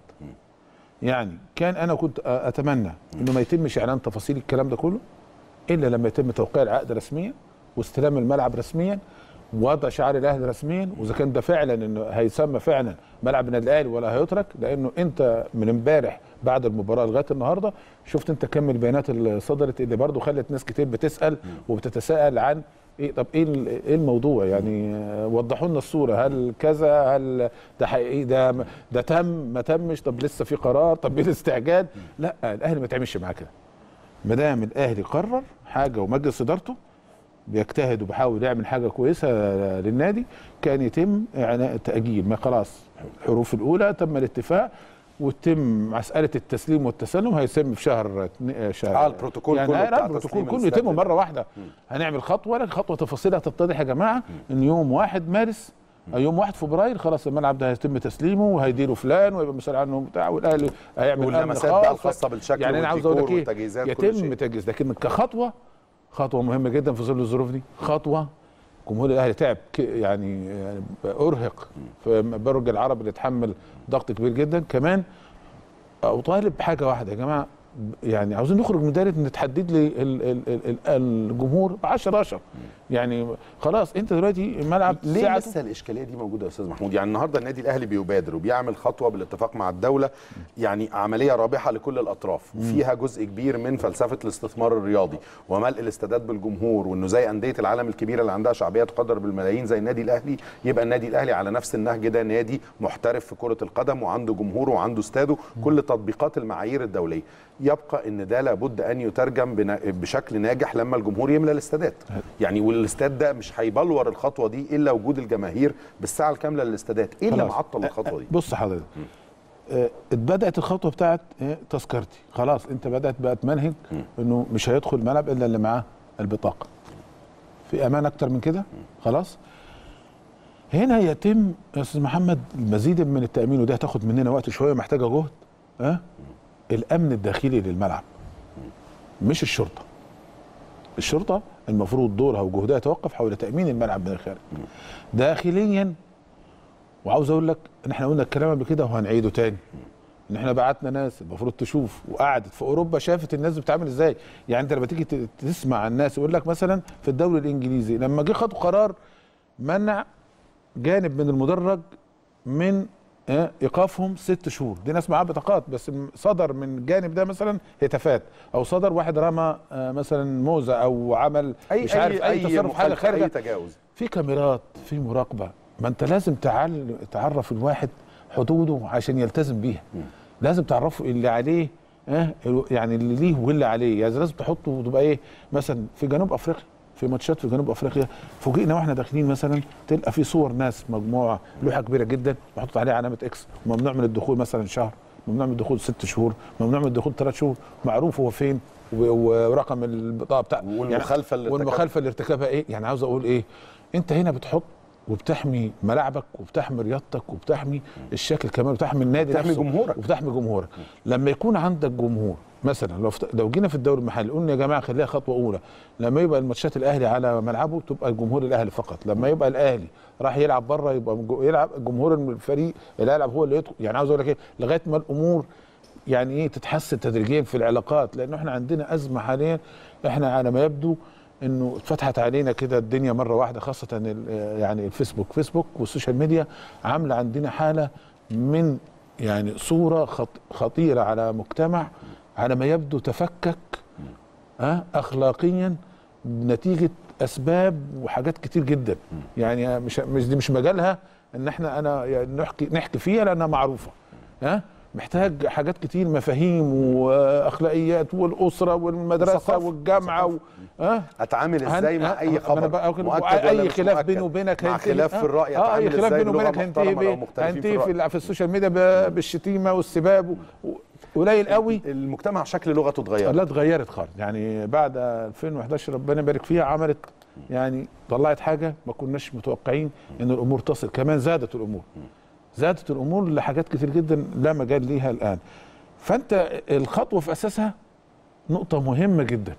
يعني كان انا كنت آه، اتمنى انه ما يتمش اعلان تفاصيل الكلام ده كله الا لما يتم توقيع العقد رسميا واستلام الملعب رسميا ووضع شعار الاهلي رسميا واذا كان ده فعلا انه هيسمى فعلا ملعب النادي الاهلي ولا هيترك لانه انت من امبارح بعد المباراه لغايه النهارده شفت انت كم البيانات اللي صدرت اللي برضو خلت ناس كتير بتسال وبتتساءل عن ايه طب ايه ال- ايه الموضوع يعني آه، وضحوا لنا الصوره هل كذا هل ده حقيقي ده ده تم ما تمش طب لسه في قرار طب ايه الاستعجال لا الاهلي ما تعملش معاه كده ما دام الاهلي قرر حاجه ومجلس ادارته بيجتهد وبيحاول يعمل حاجه كويسه للنادي كان يتم اعلان تاجيل ما خلاص الحروف الاولى تم الاتفاق وتم مساله التسليم والتسلم هيتم في شهر اتنين- شهر آه، البروتوكول يعني كله لا، بتاع البروتوكول تسليم كله الاستاد يتم مره واحده هنعمل خطوه لكن خطوه تفاصيلها تتضح يا جماعه ان يوم 1 مارس يوم 1 فبراير خلاص الملعب ده هيتم تسليمه وهيديره فلان ويبقى مسؤول عنه بتاع والاهلي هيعمل أمن واللمسات بقى خاص. الخاصة بالشكل يعني انا عاوز اقول لك والديكور ايه والتجهيزات كل يتم شيء. تجهيز لكن كخطوه خطوه مهمه جدا في ظل الظروف دي خطوه جمهور الاهلي تعب ك- يعني يعني ارهق في برج العرب اللي اتحمل ضغط كبير جدا كمان اطالب بحاجه واحده يا جماعه يعني عاوزين نخرج من دايره ان تحدد لي ال- ال- ال- ال- الجمهور ب 10 10 يعني خلاص انت دلوقتي الملعب ليه ساعته لسه الاشكاليه دي موجوده يا استاذ محمود يعني النهارده النادي الاهلي بيبادر وبيعمل خطوه بالاتفاق مع الدوله يعني عمليه رابحه لكل الاطراف وفيها جزء كبير من فلسفه الاستثمار الرياضي وملء الاستادات بالجمهور وانه زي انديه العالم الكبيره اللي عندها شعبيه تقدر بالملايين زي النادي الاهلي يبقى النادي الاهلي على نفس النهج ده نادي محترف في كره القدم وعنده جمهوره وعنده استاده كل تطبيقات المعايير الدوليه يبقى ان ده لابد ان يترجم بنا- بشكل ناجح لما الجمهور يملى الاستادات يعني والاستاد ده مش هيبلور الخطوه دي الا وجود الجماهير بالساعه الكامله للاستادات ايه اللي خلاص. معطل الخطوه دي بص حضرتك آه، اتبدات الخطوه بتاعت آه، تذكرتي خلاص انت بدات بقت منهج انه مش هيدخل الملعب الا اللي معاه البطاقه في امان اكتر من كده خلاص هنا يتم يا استاذ محمد مزيد من التامين وده هتاخد مننا وقت شويه محتاجه جهد ها أه؟ الامن الداخلي للملعب مش الشرطه الشرطه المفروض دورها وجهدها يتوقف حول تامين الملعب من الخارج داخليا وعاوز اقول لك ان احنا قلنا الكلام قبل كده وهنعيده تاني ان احنا بعتنا ناس المفروض تشوف وقعدت في اوروبا شافت الناس بتتعامل ازاي يعني انت لما تيجي ت- تسمع عن الناس يقول لك مثلا في الدوري الانجليزي لما جه خدوا قرار منع جانب من المدرج من آه، ايقافهم ست شهور دي ناس معاها بطاقات بس م- صدر من الجانب ده مثلا هتافات او صدر واحد رمى آه، مثلا موزه او عمل اي مش عارف اي, تصرف حاجه مخالفة، خارجه اي تجاوز في كاميرات في مراقبه ما انت لازم تعل... تعرف الواحد حدوده عشان يلتزم بيها لازم تعرفه اللي عليه اه يعني اللي ليه واللي عليه يعني لازم تحطه وتبقى ايه مثلا في جنوب افريقيا في ماتشات في جنوب افريقيا فوجئنا واحنا داخلين مثلا تلقى في صور ناس مجموعه لوحه كبيره جدا محطوط عليها علامه اكس ممنوع من الدخول مثلا شهر ممنوع من الدخول ست شهور ممنوع من الدخول ثلاث شهور معروف هو فين و- ورقم البطاقه بتاع والمخالفة اللي ارتكبها. والمخالفه اللي ارتكبها ايه يعني عاوز اقول ايه انت هنا بتحط وبتحمي ملاعبك وبتحمي رياضتك وبتحمي الشكل كمان وبتحمي النادي بتحمي نفسه جمهورك. وبتحمي جمهورك لما يكون عندك جمهور مثلا لو فت... لو جينا في الدوري المحلي قلنا يا جماعه خليها خطوه اولى لما يبقى الماتشات الاهلي على ملعبه تبقى الجمهور الاهلي فقط لما يبقى الاهلي راح يلعب بره يبقى جو- يلعب جمهور الفريق اللي هيلعب هو اللي يدخل يعني عاوز اقول لك ايه لغايه ما الامور يعني ايه تتحسن تدريجيا في العلاقات لانه احنا عندنا ازمه حاليا احنا على ما يبدو انه اتفتحت علينا كده الدنيا مره واحده خاصه ال- يعني الفيسبوك فيسبوك والسوشيال ميديا عامله عندنا حاله من يعني صوره خط- خطيره على مجتمع على ما يبدو تفكك أه اخلاقيا نتيجه اسباب وحاجات كتير جدا يعني مش مش دي مش مجالها ان احنا انا يعني نحكي نحكي فيها لانها معروفه ها محتاج حاجات كتير مفاهيم واخلاقيات والاسره والمدرسه ثقافة. والجامعه و... ها اتعامل ازاي مع اي أنا خبر بقى أقول- مؤكد ولا اي مش خلاف مؤكد؟ بيني وبينك مع هينتهي- خلاف في الراي اه اي اتعامل خلاف ازاي بيني بلغة وبينك هينتهي محترمة لو بيه مختلفين هينتهي في, الرأي؟ ال- في السوشيال ميديا ب- بالشتيمه والسباب و- قليل قوي المجتمع شكل لغته اتغير لا اتغيرت خالص يعني بعد 2011 ربنا يبارك فيها عملت يعني طلعت حاجه ما كناش متوقعين ان الامور تصل كمان زادت الامور زادت الامور لحاجات كتير جدا لا مجال ليها الان فانت الخطوه في اساسها نقطه مهمه جدا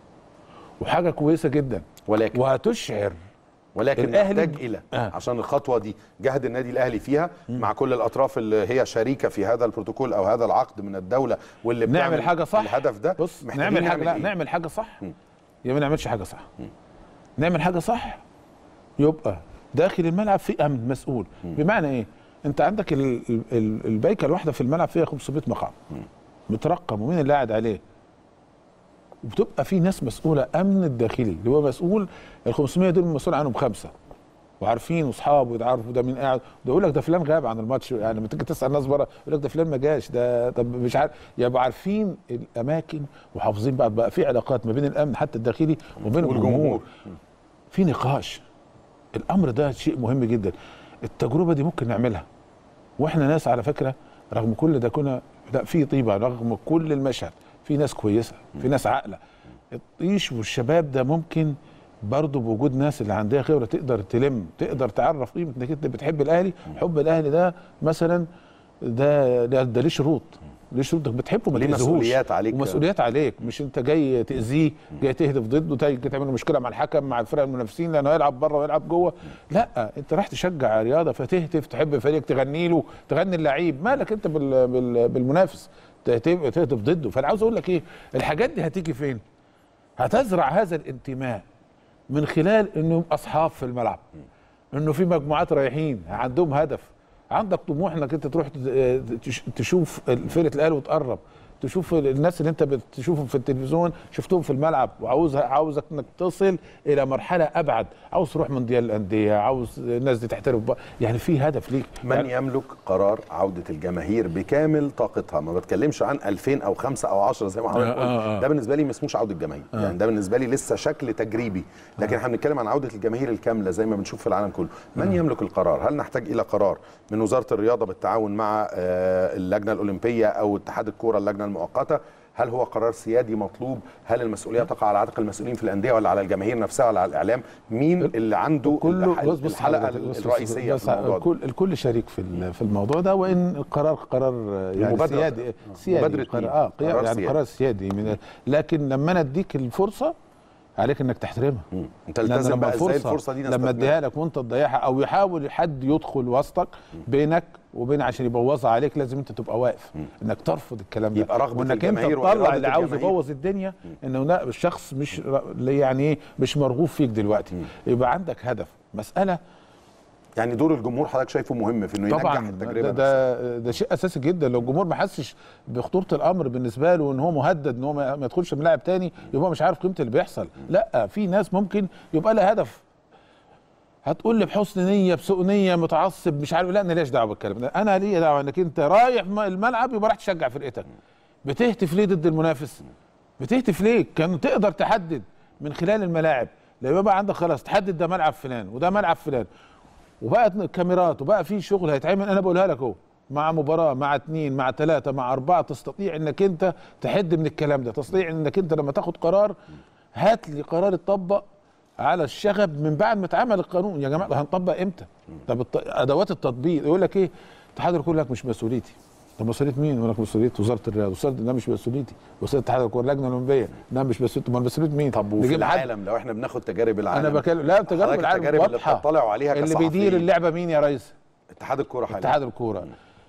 وحاجه كويسه جدا ولكن وهتشعر ولكن الأهلي- نحتاج الى آه. عشان الخطوه دي جهد النادي الاهلي فيها مع كل الاطراف اللي هي شريكه في هذا البروتوكول او هذا العقد من الدوله واللي نعمل بتعمل حاجه صح الهدف ده بص محتاجين نعمل حاجه لا إيه؟ نعمل حاجه صح مم. يا ما نعملش حاجه صح نعمل حاجه صح يبقى داخل الملعب في امن مسؤول بمعنى ايه انت عندك ال- ال- ال- البيكه الواحده في الملعب فيها 500 مقعد مترقم ومين اللي قاعد عليه وبتبقى في ناس مسؤوله امن الداخلي اللي هو مسؤول ال 500 دول مسؤول عنهم خمسه وعارفين واصحابه ويعرفوا ده مين قاعد ده يقول لك ده فلان غاب عن الماتش يعني لما تيجي تسال الناس بره يقول لك ده فلان ما جاش ده طب مش عارف يبقوا عارفين الاماكن وحافظين بقى بقى في علاقات ما بين الامن حتى الداخلي وبين والجمهور. الجمهور في نقاش الامر ده شيء مهم جدا التجربه دي ممكن نعملها واحنا ناس على فكره رغم كل ده كنا لا في طيبه رغم كل المشهد في ناس كويسه في ناس عاقله الطيش والشباب ده ممكن برضه بوجود ناس اللي عندها خبره تقدر تلم تقدر تعرف قيمه انك انت بتحب الاهلي حب الاهلي ده مثلا ده ده, ده ليه شروط ليه شروط انك بتحبه ما ليه تاذيهوش. مسؤوليات عليك. ومسؤوليات عليك مش انت جاي تاذيه جاي تهدف ضده تيجي تعمل مشكله مع الحكم مع الفرق المنافسين لانه يلعب بره ويلعب جوه لا انت رايح تشجع رياضه فتهتف تحب فريق تغني له تغني اللعيب مالك انت بال بال بالمنافس تهتف تهتف ضده فانا عاوز اقول لك ايه الحاجات دي هتيجي فين هتزرع هذا الانتماء من خلال انهم اصحاب في الملعب انه في مجموعات رايحين عندهم هدف عندك طموح انك انت تروح تش- تشوف فرقه الاهلي وتقرب تشوف الناس اللي انت بتشوفهم في التلفزيون شفتهم في الملعب وعاوز عاوزك انك تصل الى مرحله ابعد عاوز تروح مونديال الانديه عاوز الناس دي تحترف بقى. يعني في هدف ليك من يعني يملك قرار عودة الجماهير بكامل طاقتها ما بتكلمش عن 2000 أو 5 أو 10 زي ما حضرتك آه، قلت آه، آه. ده بالنسبة لي ما اسموش عودة جماهير يعني ده بالنسبة لي لسه شكل تجريبي لكن احنا بنتكلم عن عودة الجماهير الكاملة زي ما بنشوف في العالم كله من يملك القرار هل نحتاج إلى قرار من وزارة الرياضة بالتعاون مع آه، اللجنة الأولمبية أو اتحاد الكورة اللجنة المؤقتة هل هو قرار سيادي مطلوب هل المسؤوليه تقع على عاتق المسؤولين في الانديه ولا على الجماهير نفسها ولا على الاعلام مين اللي عنده كله الح- بص بص الحلقه حضرتك، بص بص الرئيسيه بص في الموضوع ده الكل الكل شريك في ال- في الموضوع ده وان القرار قرار يعني المبادرة. سيادي سيادي مبادرة قرار مين؟ اه قرار قرار يعني سيادي. قرار سيادي من لكن لما انا اديك الفرصه عليك انك تحترمها مم. انت لأن التزم لما بقى ازاي الفرصه دي لما نستثمرها؟ اديها لك وانت تضيعها او يحاول حد يدخل وسطك بينك وبين عشان يبوظها عليك لازم انت تبقى واقف انك ترفض الكلام ده يبقى رغبة وانك انت الجماهير تطلع وإرادة اللي عاوز الجماهير. يبوظ الدنيا انه لا الشخص مش ر- يعني ايه مش مرغوب فيك دلوقتي يبقى عندك هدف مساله يعني دور الجمهور حضرتك شايفه مهم في انه ينجح طبعا التجربه ده, ده ده شيء اساسي جدا لو الجمهور ما حسش بخطوره الامر بالنسبه له ان هو مهدد ان هو ما ما يدخلش ملاعب تاني يبقى هو مش عارف قيمه اللي بيحصل لا في ناس ممكن يبقى لها هدف هتقول لي بحسن نيه بسوء نيه متعصب مش عارف لا انا ليش دعوه بالكلام ده انا ليا دعوه انك انت رايح م- الملعب يبقى راح تشجع فرقتك بتهتف ليه ضد المنافس بتهتف ليه كان تقدر تحدد من خلال الملاعب لما يبقى عندك خلاص تحدد ده ملعب فلان وده ملعب فلان وبقت كاميرات وبقى في شغل هيتعمل انا بقولها لك اهو مع مباراه مع اثنين مع ثلاثه مع اربعه تستطيع انك انت تحد من الكلام ده تستطيع انك انت لما تاخد قرار هات لي قرار يطبق على الشغب من بعد ما اتعمل القانون يا جماعه هنطبق امتى طب الت- ادوات التطبيق يقول لك ايه الاتحاد الكوري يقول لك مش مسؤوليتي طب مسؤوليه مين؟ يقول لك مسؤوليه وزاره الرياضه، وزاره ده مش مسؤوليتي، مسؤوليه الاتحاد الكوري اللجنه الاولمبيه، ده مش مسؤوليتي، امال مسؤوليه مين؟ طب وفي نجيب حد العالم لو احنا بناخد تجارب العالم انا بكلم لا تجارب حضرتك العالم التجارب اللي واضحه بتطلعوا عليها اللي كصحفيين. بيدير اللعبه مين يا ريس؟ اتحاد الكوره حاليا اتحاد الكوره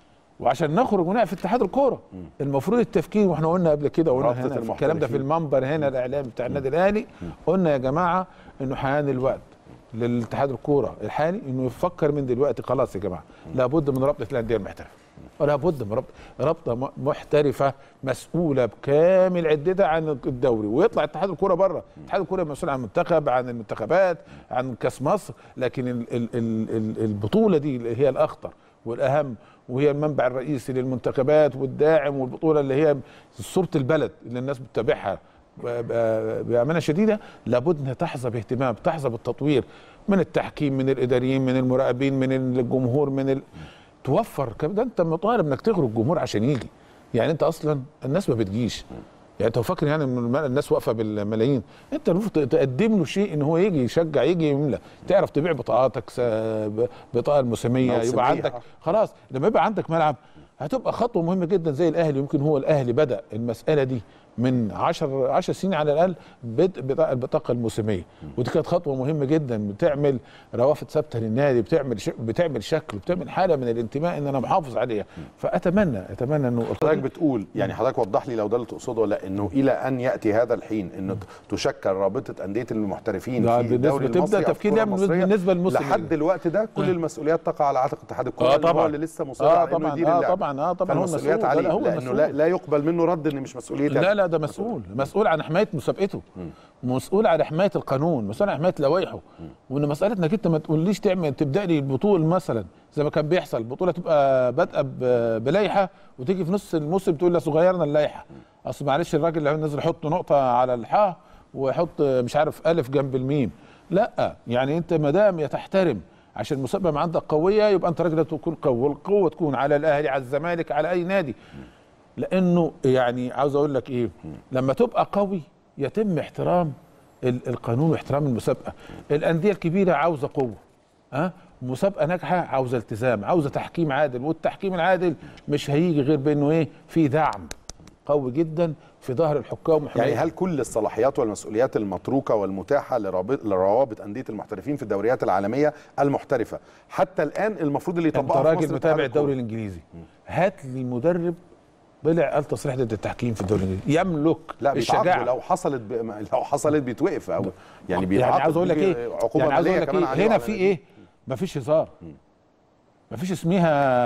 وعشان نخرج ونقف اتحاد الكوره المفروض التفكير واحنا قلنا قبل كده قلنا رابطة هنا في الكلام ده في المحترفين. المنبر هنا الاعلامي بتاع النادي الاهلي قلنا يا جماعه انه حان الوقت للاتحاد الكوره الحالي انه يفكر من دلوقتي خلاص يا جماعه لابد من رابطه الانديه المحترفه ولا بد من رابطه رابطه م- محترفه مسؤوله بكامل عدتها عن الدوري ويطلع اتحاد الكوره بره اتحاد الكوره مسؤول عن المنتخب عن المنتخبات عن كاس مصر لكن ال ال ال ال البطوله دي اللي هي الاخطر والاهم وهي المنبع الرئيسي للمنتخبات والداعم والبطوله اللي هي صوره البلد اللي الناس بتتابعها ب- ب- بامانه شديده لابد انها تحظى باهتمام تحظى بالتطوير من التحكيم من الاداريين من المراقبين من الجمهور من ال... توفر كم- ده انت مطالب انك تغرق الجمهور عشان يجي يعني انت اصلا الناس ما بتجيش يعني انت فاكر يعني ان الم- الناس واقفه بالملايين انت المفروض تقدم له شيء ان هو يجي يشجع يجي يملى تعرف تبيع بطاقاتك س- ب- بطاقه الموسميه موسمية، يبقى عندك آه. خلاص لما يبقى عندك ملعب هتبقى خطوه مهمه جدا زي الاهلي يمكن هو الاهلي بدا المساله دي من 10 10 سنين على الاقل بدء بطاقه البطاقه الموسميه ودي كانت خطوه مهمه جدا بتعمل روافد ثابته للنادي بتعمل ش... بتعمل شكل بتعمل حاله من الانتماء ان انا محافظ عليها فاتمنى اتمنى انه حضرتك بتقول يعني حضرتك وضح لي لو ده اللي تقصده ولا انه الى ان ياتي هذا الحين انه تشكل رابطه انديه المحترفين ده في بالنسبة- الدوري تبدأ المصري أو في تفكير الكرة ده المصرية. بالنسبة للموسم لحد الجاي. دلوقتي ده كل آه. المسؤوليات تقع على عاتق اتحاد الكره آه لأن هو طبعاً. اللي لسه مصر آه على انه طبعاً. يدير آه اللعبة. طبعاً. آه طبعاً. هو فالمسؤوليات مسؤول. عليه لا، هو لانه مسؤول. لا, لا يقبل منه رد ان مش مسؤوليتك لا لا ده مسؤول مسؤول عن حمايه مسابقته مسؤول عن حمايه القانون مسؤول عن حمايه لوائحه وان مساله انك انت ما تقوليش تعمل تبدا لي البطوله مثلا زي ما كان بيحصل البطوله تبقى بادئه ب- بلائحه وتيجي في نص الموسم تقول لا صغيرنا اللائحه اصل معلش الراجل اللي نزل يحط نقطه على الحاء ويحط مش عارف الف جنب الميم لا يعني انت ما دام تحترم عشان المسابقه ما عندك قويه يبقى انت راجل تكون قوي والقوه تكون على الاهلي على الزمالك على اي نادي لانه يعني عاوز اقول لك ايه لما تبقى قوي يتم احترام ال- القانون واحترام المسابقه الانديه الكبيره عاوزه قوه ها مسابقه ناجحه عاوزه التزام عاوزه تحكيم عادل والتحكيم العادل مش هيجي غير بانه ايه في دعم قوي جدا في ظهر الحكام يعني وحماية هل كل الصلاحيات والمسؤوليات المتروكه والمتاحه لرابط- لروابط انديه المحترفين في الدوريات العالميه المحترفه حتى الان المفروض اللي انت يطبقها في راجل مصر متابع اتحاد الكرة. الدوري الانجليزي هات لي مدرب طلع قال تصريح ضد التحكيم في الدوري الانجليزي يملك لا بيتعاقبوا الشجاعه لو حصلت ب... لو حصلت بيتوقف او يعني يعني بيتعاقب عاوز اقول لك بيجي ايه عقوبه يعني عاوز ماليه اقول لك كمان إيه؟ عليه هنا وعلى في النادي. ايه مفيش هزار مفيش اسمها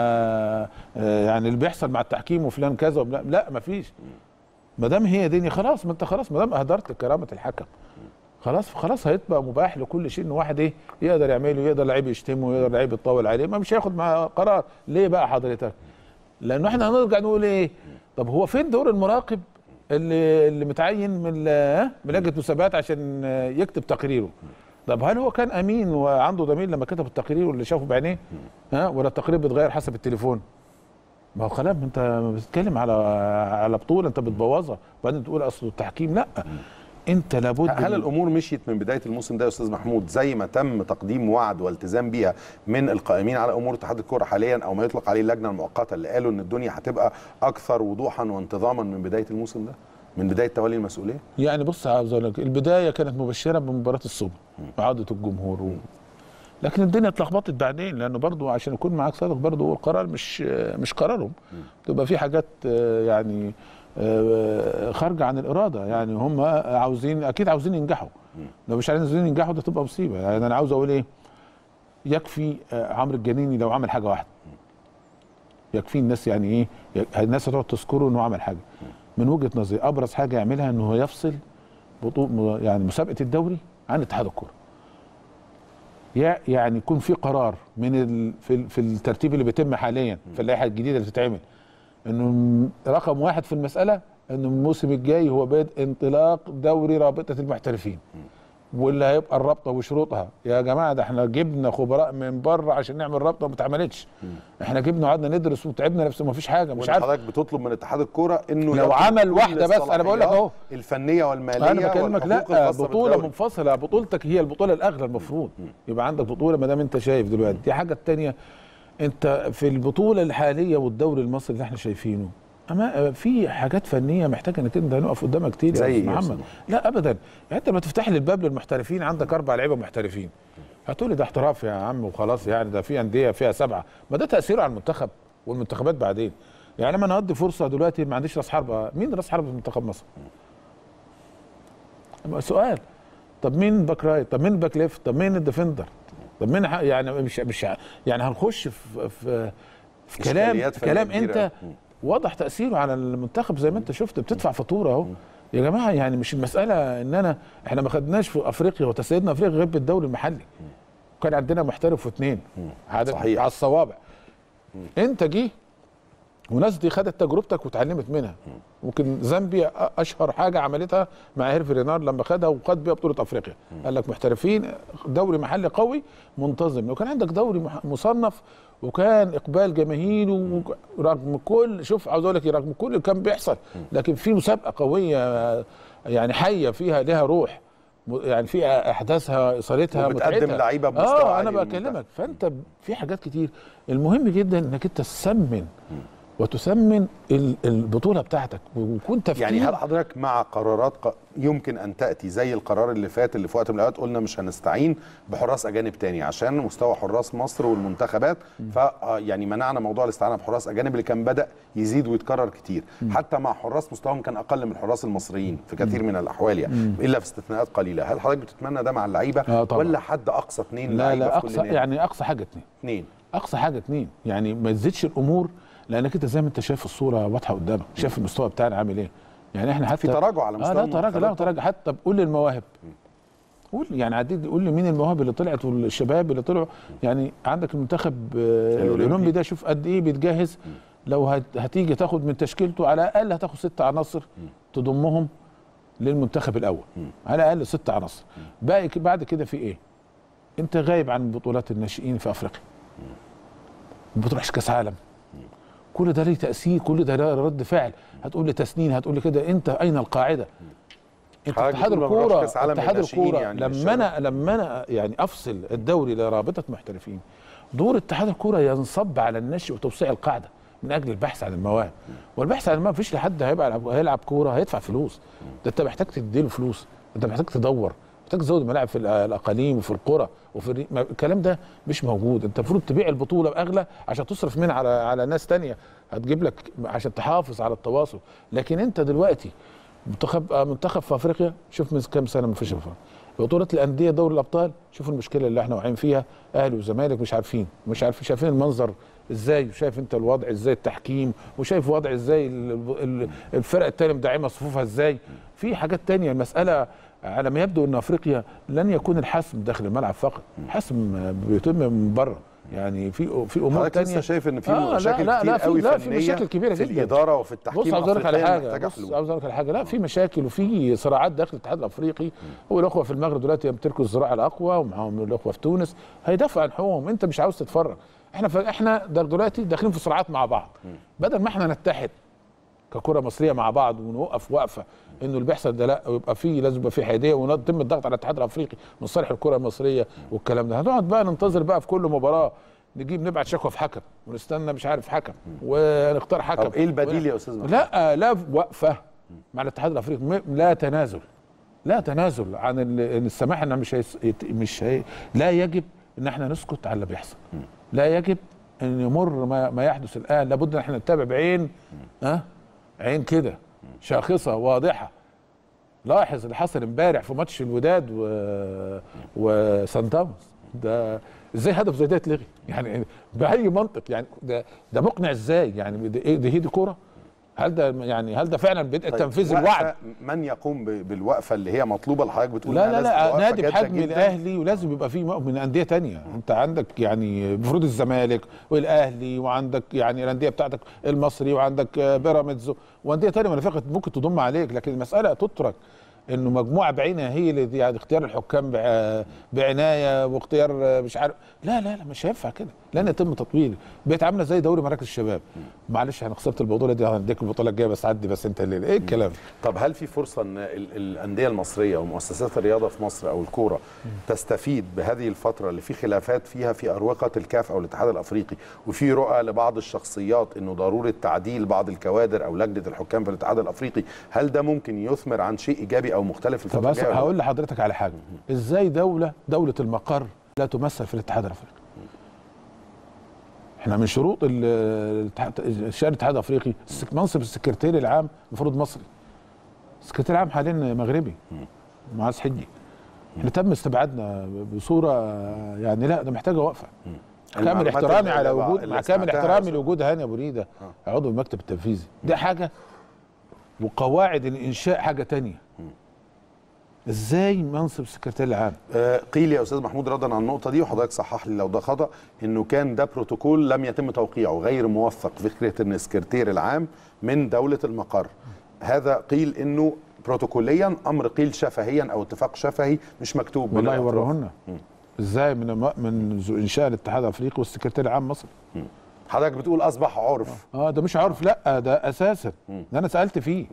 آه، يعني اللي بيحصل مع التحكيم وفلان كذا وبلا لا مفيش ما دام هي دنيا خلاص ما انت خلاص ما دام اهدرت كرامه الحكم خلاص خلاص هيبقى مباح لكل شيء ان واحد ايه يقدر يعمله يقدر لعيب يشتمه يقدر لعيب يتطاول عليه ما مش هياخد مع قرار ليه بقى حضرتك لانه احنا هنرجع نقول ايه طب هو فين دور المراقب اللي اللي متعين من ال- من لجنه مسابقات عشان يكتب تقريره طب هل هو كان امين وعنده ضمير لما كتب التقرير واللي شافه بعينيه ها ولا التقرير بيتغير حسب التليفون ما هو خلاص انت بتتكلم على على بطوله انت بتبوظها وبعدين تقول اصل التحكيم لا انت لابد هل من- الامور مشيت من بدايه الموسم ده يا استاذ محمود زي ما تم تقديم وعد والتزام بيها من القائمين على امور اتحاد الكره حاليا او ما يطلق عليه اللجنه المؤقته اللي قالوا ان الدنيا هتبقى اكثر وضوحا وانتظاما من بدايه الموسم ده من بدايه تولي المسؤوليه يعني بص عاوز اقول لك البدايه كانت مبشره بمباراه الصبح وعوده الجمهور و... لكن الدنيا اتلخبطت بعدين لانه برضو عشان اكون معاك صادق برضو هو القرار مش مش قرارهم تبقى في حاجات آه، يعني آه، خارجه عن الاراده يعني هم عاوزين اكيد عاوزين ينجحوا لو مش عايزين ينجحوا ده تبقى مصيبه يعني انا عاوز اقول ايه يكفي آه، عمرو الجنيني لو عمل حاجه واحده يكفي الناس يعني ايه ي- الناس هتقعد تذكره انه عمل حاجه من وجهه نظري ابرز حاجه يعملها انه يفصل بطوله يعني مسابقه الدوري عن اتحاد الكره يع- يعني يكون في قرار من ال في, ال في الترتيب اللي بيتم حاليا في اللائحه الجديده اللي بتتعمل انه م- رقم واحد في المساله انه الموسم الجاي هو بدء انطلاق دوري رابطه المحترفين واللي هيبقى الرابطه وشروطها يا جماعه ده احنا جبنا خبراء من بره عشان نعمل رابطه وما اتعملتش احنا جبنا وقعدنا ندرس وتعبنا نفسنا ما فيش حاجه مش وانت عارف حضرتك بتطلب من اتحاد الكوره انه لو ياخد عمل كل واحدة بس، أنا بقول لك أهو. الصلاحيات الفنيه والماليه انا بكلمك والحقوق لا الخاصة بطوله بالدوري. منفصله بطولتك هي البطوله الاغلى المفروض يبقى عندك بطوله ما دام انت شايف دلوقتي دي حاجه التانية انت في البطوله الحاليه والدوري المصري اللي احنا شايفينه اما في حاجات فنيه محتاجه انك انت نقف قدامها كتير يا زي أستاذ إيه يا محمد أستاذ لا ابدا يعني انت لما تفتح لي الباب للمحترفين عندك اربع لعيبه محترفين هتقول لي ده احتراف يا عم وخلاص يعني ده في انديه فيها سبعه ما ده تاثيره على المنتخب والمنتخبات بعدين يعني لما انا ادي فرصه دلوقتي ما عنديش راس حربه مين راس حربه في منتخب مصر؟ سؤال طب مين باك رايت طب مين باك ليفت طب مين الديفندر طب مين ح- يعني مش مش ه- يعني هنخش في في, في كلام إشكاليات فنية كلام كبيرة. انت مم. واضح تاثيره على المنتخب زي ما انت شفت بتدفع فاتوره اهو يا جماعه يعني مش المساله ان انا احنا ما خدناش في افريقيا وتسيدنا افريقيا غير بالدوري المحلي كان عندنا محترف واثنين عدد- صحيح. على الصوابع انت جه وناس دي خدت تجربتك واتعلمت منها ممكن زامبيا أ- اشهر حاجه عملتها مع هيرفي رينار لما خدها وخد بيها بطوله افريقيا قال لك محترفين دوري محلي قوي منتظم لو كان عندك دوري مح- مصنف وكان اقبال جماهيري وك- رغم كل شوف عاوز اقول لك إيه، رغم كل اللي كان بيحصل لكن في مسابقه قويه يعني حيه فيها لها روح م- يعني في احداثها ايصالتها وبتقدم متعتها. لعيبة بمستوى اه عالي انا للمنتخب. بكلمك فانت ب- في حاجات كتير المهم جدا انك انت تسمن وتسمن ال- البطوله بتاعتك ويكون تفكير يعني هل حضرتك مع قرارات ق... يمكن ان تاتي زي القرار اللي فات اللي في وقت من الاوقات قلنا مش هنستعين بحراس اجانب تاني عشان مستوى حراس مصر والمنتخبات ف آه يعني منعنا موضوع الاستعانه بحراس اجانب اللي كان بدا يزيد ويتكرر كتير حتى مع حراس مستواهم كان اقل من الحراس المصريين في كثير من الاحوال يعني الا في استثناءات قليله هل حضرتك بتتمنى ده مع اللعيبه آه طبعاً. ولا حد اقصى اثنين لا لعيبة لا في كل اقصى نادي؟ يعني اقصى حاجه اتنين اثنين اقصى حاجه اتنين يعني ما تزيدش الامور لانك انت زي ما انت شايف الصوره واضحه قدامك شايف المستوى بتاعنا عامل ايه يعني احنا حتى في تراجع على مستوى اه لا تراجع لا المنتخبات تراجع حتى طب قول لي المواهب قول يعني عديد قول لي مين المواهب اللي طلعت والشباب اللي طلعوا يعني عندك المنتخب آه، الأولمبي. الاولمبي ده شوف قد ايه بيتجهز لو هت- هتيجي تاخد من تشكيلته على الاقل هتاخد ست عناصر تضمهم للمنتخب الاول على الاقل ست عناصر باقي ك- بعد كده في ايه انت غايب عن بطولات الناشئين في افريقيا ما بتروحش كاس عالم كل ده ليه تاثير كل ده له رد فعل هتقول لي تسنين هتقول لي كده انت اين القاعده انت حضرتك اتحاد بتقول ما بنروحش الكوره كأس عالم اتحاد للناشئين الكوره يعني لما للشباب. انا لما انا يعني افصل الدوري لرابطه محترفين دور اتحاد الكوره ينصب على النشء وتوسيع القاعده من اجل البحث عن المواهب والبحث عن المواهب مفيش لحد هيبقى هيلعب كوره هيدفع فلوس ده انت محتاج تديله فلوس انت محتاج تدور محتاج تزود ملاعب في الاقاليم وفي القرى وفي الري... ما- الكلام ده مش موجود انت المفروض تبيع البطوله باغلى عشان تصرف منها على على ناس تانية هتجيب لك عشان تحافظ على التواصل لكن انت دلوقتي منتخب آه، منتخب في افريقيا شوف من كام سنه ما فيش في أفريقيا. بطوله الانديه دوري الابطال شوف المشكله اللي احنا واقعين فيها اهلي وزمالك مش عارفين مش عارفين شايفين المنظر ازاي وشايف انت الوضع ازاي التحكيم وشايف وضع ازاي ال- ال- الفرق التانية مدعمه صفوفها ازاي في حاجات تانية المساله على ما يبدو ان افريقيا لن يكون الحسم داخل الملعب فقط حسم بيتم من بره يعني في في امور حضرتك تانية لسه شايف ان في آه، لا، مشاكل لا، كتير لا، في- قوي لا، في فنيه مشاكل كبيرة في جداً. الاداره وفي التحكيم بص عاوز اقول لك على أفريقياً حاجه محتاجة بص حلول. عاوز اقول لك على حاجه لا في مشاكل وفي صراعات داخل الاتحاد الافريقي والاخوه في المغرب دلوقتي يمتلكوا الزراعه الاقوى ومعاهم الاخوه في تونس هيدافعوا عن حقوقهم انت مش عاوز تتفرج احنا ف... احنا ده دلوقتي داخلين في صراعات مع بعض بدل ما احنا نتحد ككره مصريه مع بعض ونوقف وقفه انه اللي بيحصل ده لا ويبقى فيه لازم يبقى فيه حياديه ويتم الضغط على الاتحاد الافريقي من صالح الكره المصريه والكلام ده هنقعد بقى ننتظر بقى في كل مباراه نجيب نبعت شكوى في حكم ونستنى مش عارف حكم ونختار حكم طب ايه البديل يا استاذ محمد؟ لا لا وقفه مع الاتحاد الافريقي م- لا تنازل لا تنازل عن ال- إن السماح ان مش هيس... يت- مش هي... لا يجب ان احنا نسكت على اللي بيحصل لا يجب ان يمر ما, ما يحدث الان لابد ان احنا نتابع بعين ها عين كده شاخصه واضحه لاحظ اللي حصل امبارح في ماتش الوداد و... وسان داونز ده ازاي هدف زي ده يتلغي يعني باي منطق يعني ده ده مقنع ازاي يعني ده ايه ده هي دي كوره هل ده يعني هل ده فعلا بدء طيب، تنفيذ وقفة الوعد من يقوم ب- بالوقفه اللي هي مطلوبه اللي حضرتك بتقول لا إنها لا لازم تبقى لا وقفة نادي جادة بحجم جداً. الاهلي ولازم يبقى فيه م- من انديه تانية انت عندك يعني المفروض الزمالك والاهلي وعندك يعني الانديه بتاعتك المصري وعندك آه، بيراميدز وانديه تانية ما فقط ممكن تضم عليك لكن المساله تترك انه مجموعه بعينها هي اللي يعني اختيار الحكام بع- بعنايه واختيار آه، مش عارف لا لا لا مش هينفع كده لن يتم تطوير بقت عامله زي دوري مراكز الشباب معلش انا خسرت البطوله دي هديك البطوله الجايه بس عدي بس انت الليله ايه الكلام طب هل في فرصه ان ال- الانديه المصريه ومؤسسات الرياضه في مصر او الكوره تستفيد بهذه الفتره اللي في خلافات فيها في اروقه الكاف او الاتحاد الافريقي وفي رؤى لبعض الشخصيات انه ضروره تعديل بعض الكوادر او لجنه الحكام في الاتحاد الافريقي هل ده ممكن يثمر عن شيء ايجابي او مختلف طب الفتره بس الجايه ولا لا؟ هقول لحضرتك على حاجه ازاي دوله دوله المقر لا تمثل في الاتحاد الافريقي احنا من شروط ال- الاتحاد- شان الاتحاد الافريقي السك- منصب السكرتير العام المفروض مصري السكرتير العام حاليا مغربي معاذ حجي احنا تم استبعادنا بصوره يعني لا ده محتاجه وقفه كامل المعلومات احترامي اللي- على اللي وجود اللي مع كامل سمعتها احترامي يا لوجود هاني ابو ريده عضو المكتب التنفيذي دي حاجه وقواعد الانشاء حاجه تانية ازاي منصب السكرتير العام آه، قيل يا استاذ محمود ردا عن النقطه دي وحضرتك صحح لي لو ده خطا انه كان ده بروتوكول لم يتم توقيعه غير موثق فكره ان السكرتير العام من دوله المقر هذا قيل انه بروتوكوليا امر قيل شفهيا او اتفاق شفهي مش مكتوب من والله الأطراف. وروهن ازاي من من انشاء الاتحاد الافريقي والسكرتير العام مصر حضرتك بتقول اصبح عرف اه ده مش عارف لا ده اساسا ده انا سالت فيه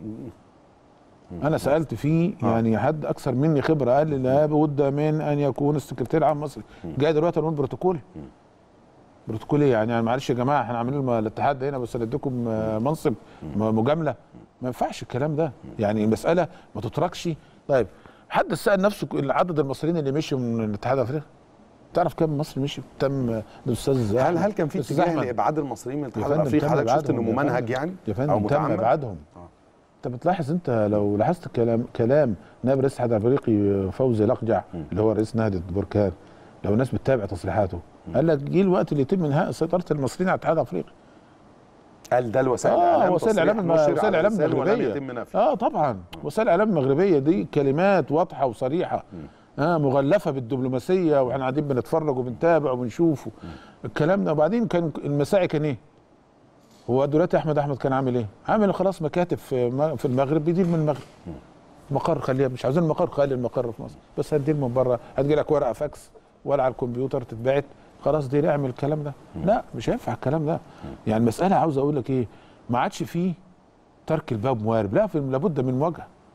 انا سالت فيه يعني حد اكثر مني خبره قال لي لا بد من ان يكون السكرتير العام مصري جاي دلوقتي نقول بروتوكول بروتوكول ايه يعني, يعني معلش يا جماعه احنا عاملين الم- الاتحاد ده هنا بس نديكم آه، منصب م- مجامله ما ينفعش الكلام ده يعني المساله ما تتركش طيب حد سال نفسه ك- عدد المصريين اللي مشوا من الاتحاد الافريقي تعرف كم مصري مشي تم الاستاذ هل هل كان في الأستاذ اتجاه أحمد. لابعاد المصريين من يا الاتحاد فندم الافريقي تم حضرتك شفت انه إبعادهم يا ممنهج فندم. يعني يا او فندم تم متعمد ابعادهم انت بتلاحظ انت لو لاحظت كلام كلام نائب رئيس الاتحاد الافريقي فوزي لقجع اللي هو رئيس نهضه بركان لو الناس بتتابع تصريحاته قال لك جه الوقت اللي يتم انهاء سيطره المصريين على الاتحاد الافريقي قال ده الوسائل اه الاعلام وسائل تصريح الاعلام الم- نشر وسائل على الاعلام الرسالة ولم المغربيه يتم نفيه اه طبعا وسائل الاعلام المغربيه دي كلمات واضحه وصريحه اه مغلفه بالدبلوماسيه واحنا قاعدين بنتفرج وبنتابع وبنشوف الكلام ده وبعدين كان المساعي كان ايه؟ هو دلوقتي احمد احمد كان عامل ايه؟ عامل خلاص مكاتب في م- في المغرب بيدير من المغرب مقر خليها مش عاوزين المقر خلي المقر في مصر بس هتدير من بره هتجي لك ورقه فاكس ولا على الكمبيوتر تتبعت خلاص دير اعمل الكلام ده لا مش هينفع الكلام ده يعني المساله عاوز اقول لك ايه ما عادش فيه ترك الباب موارب لا في لابد من مواجهه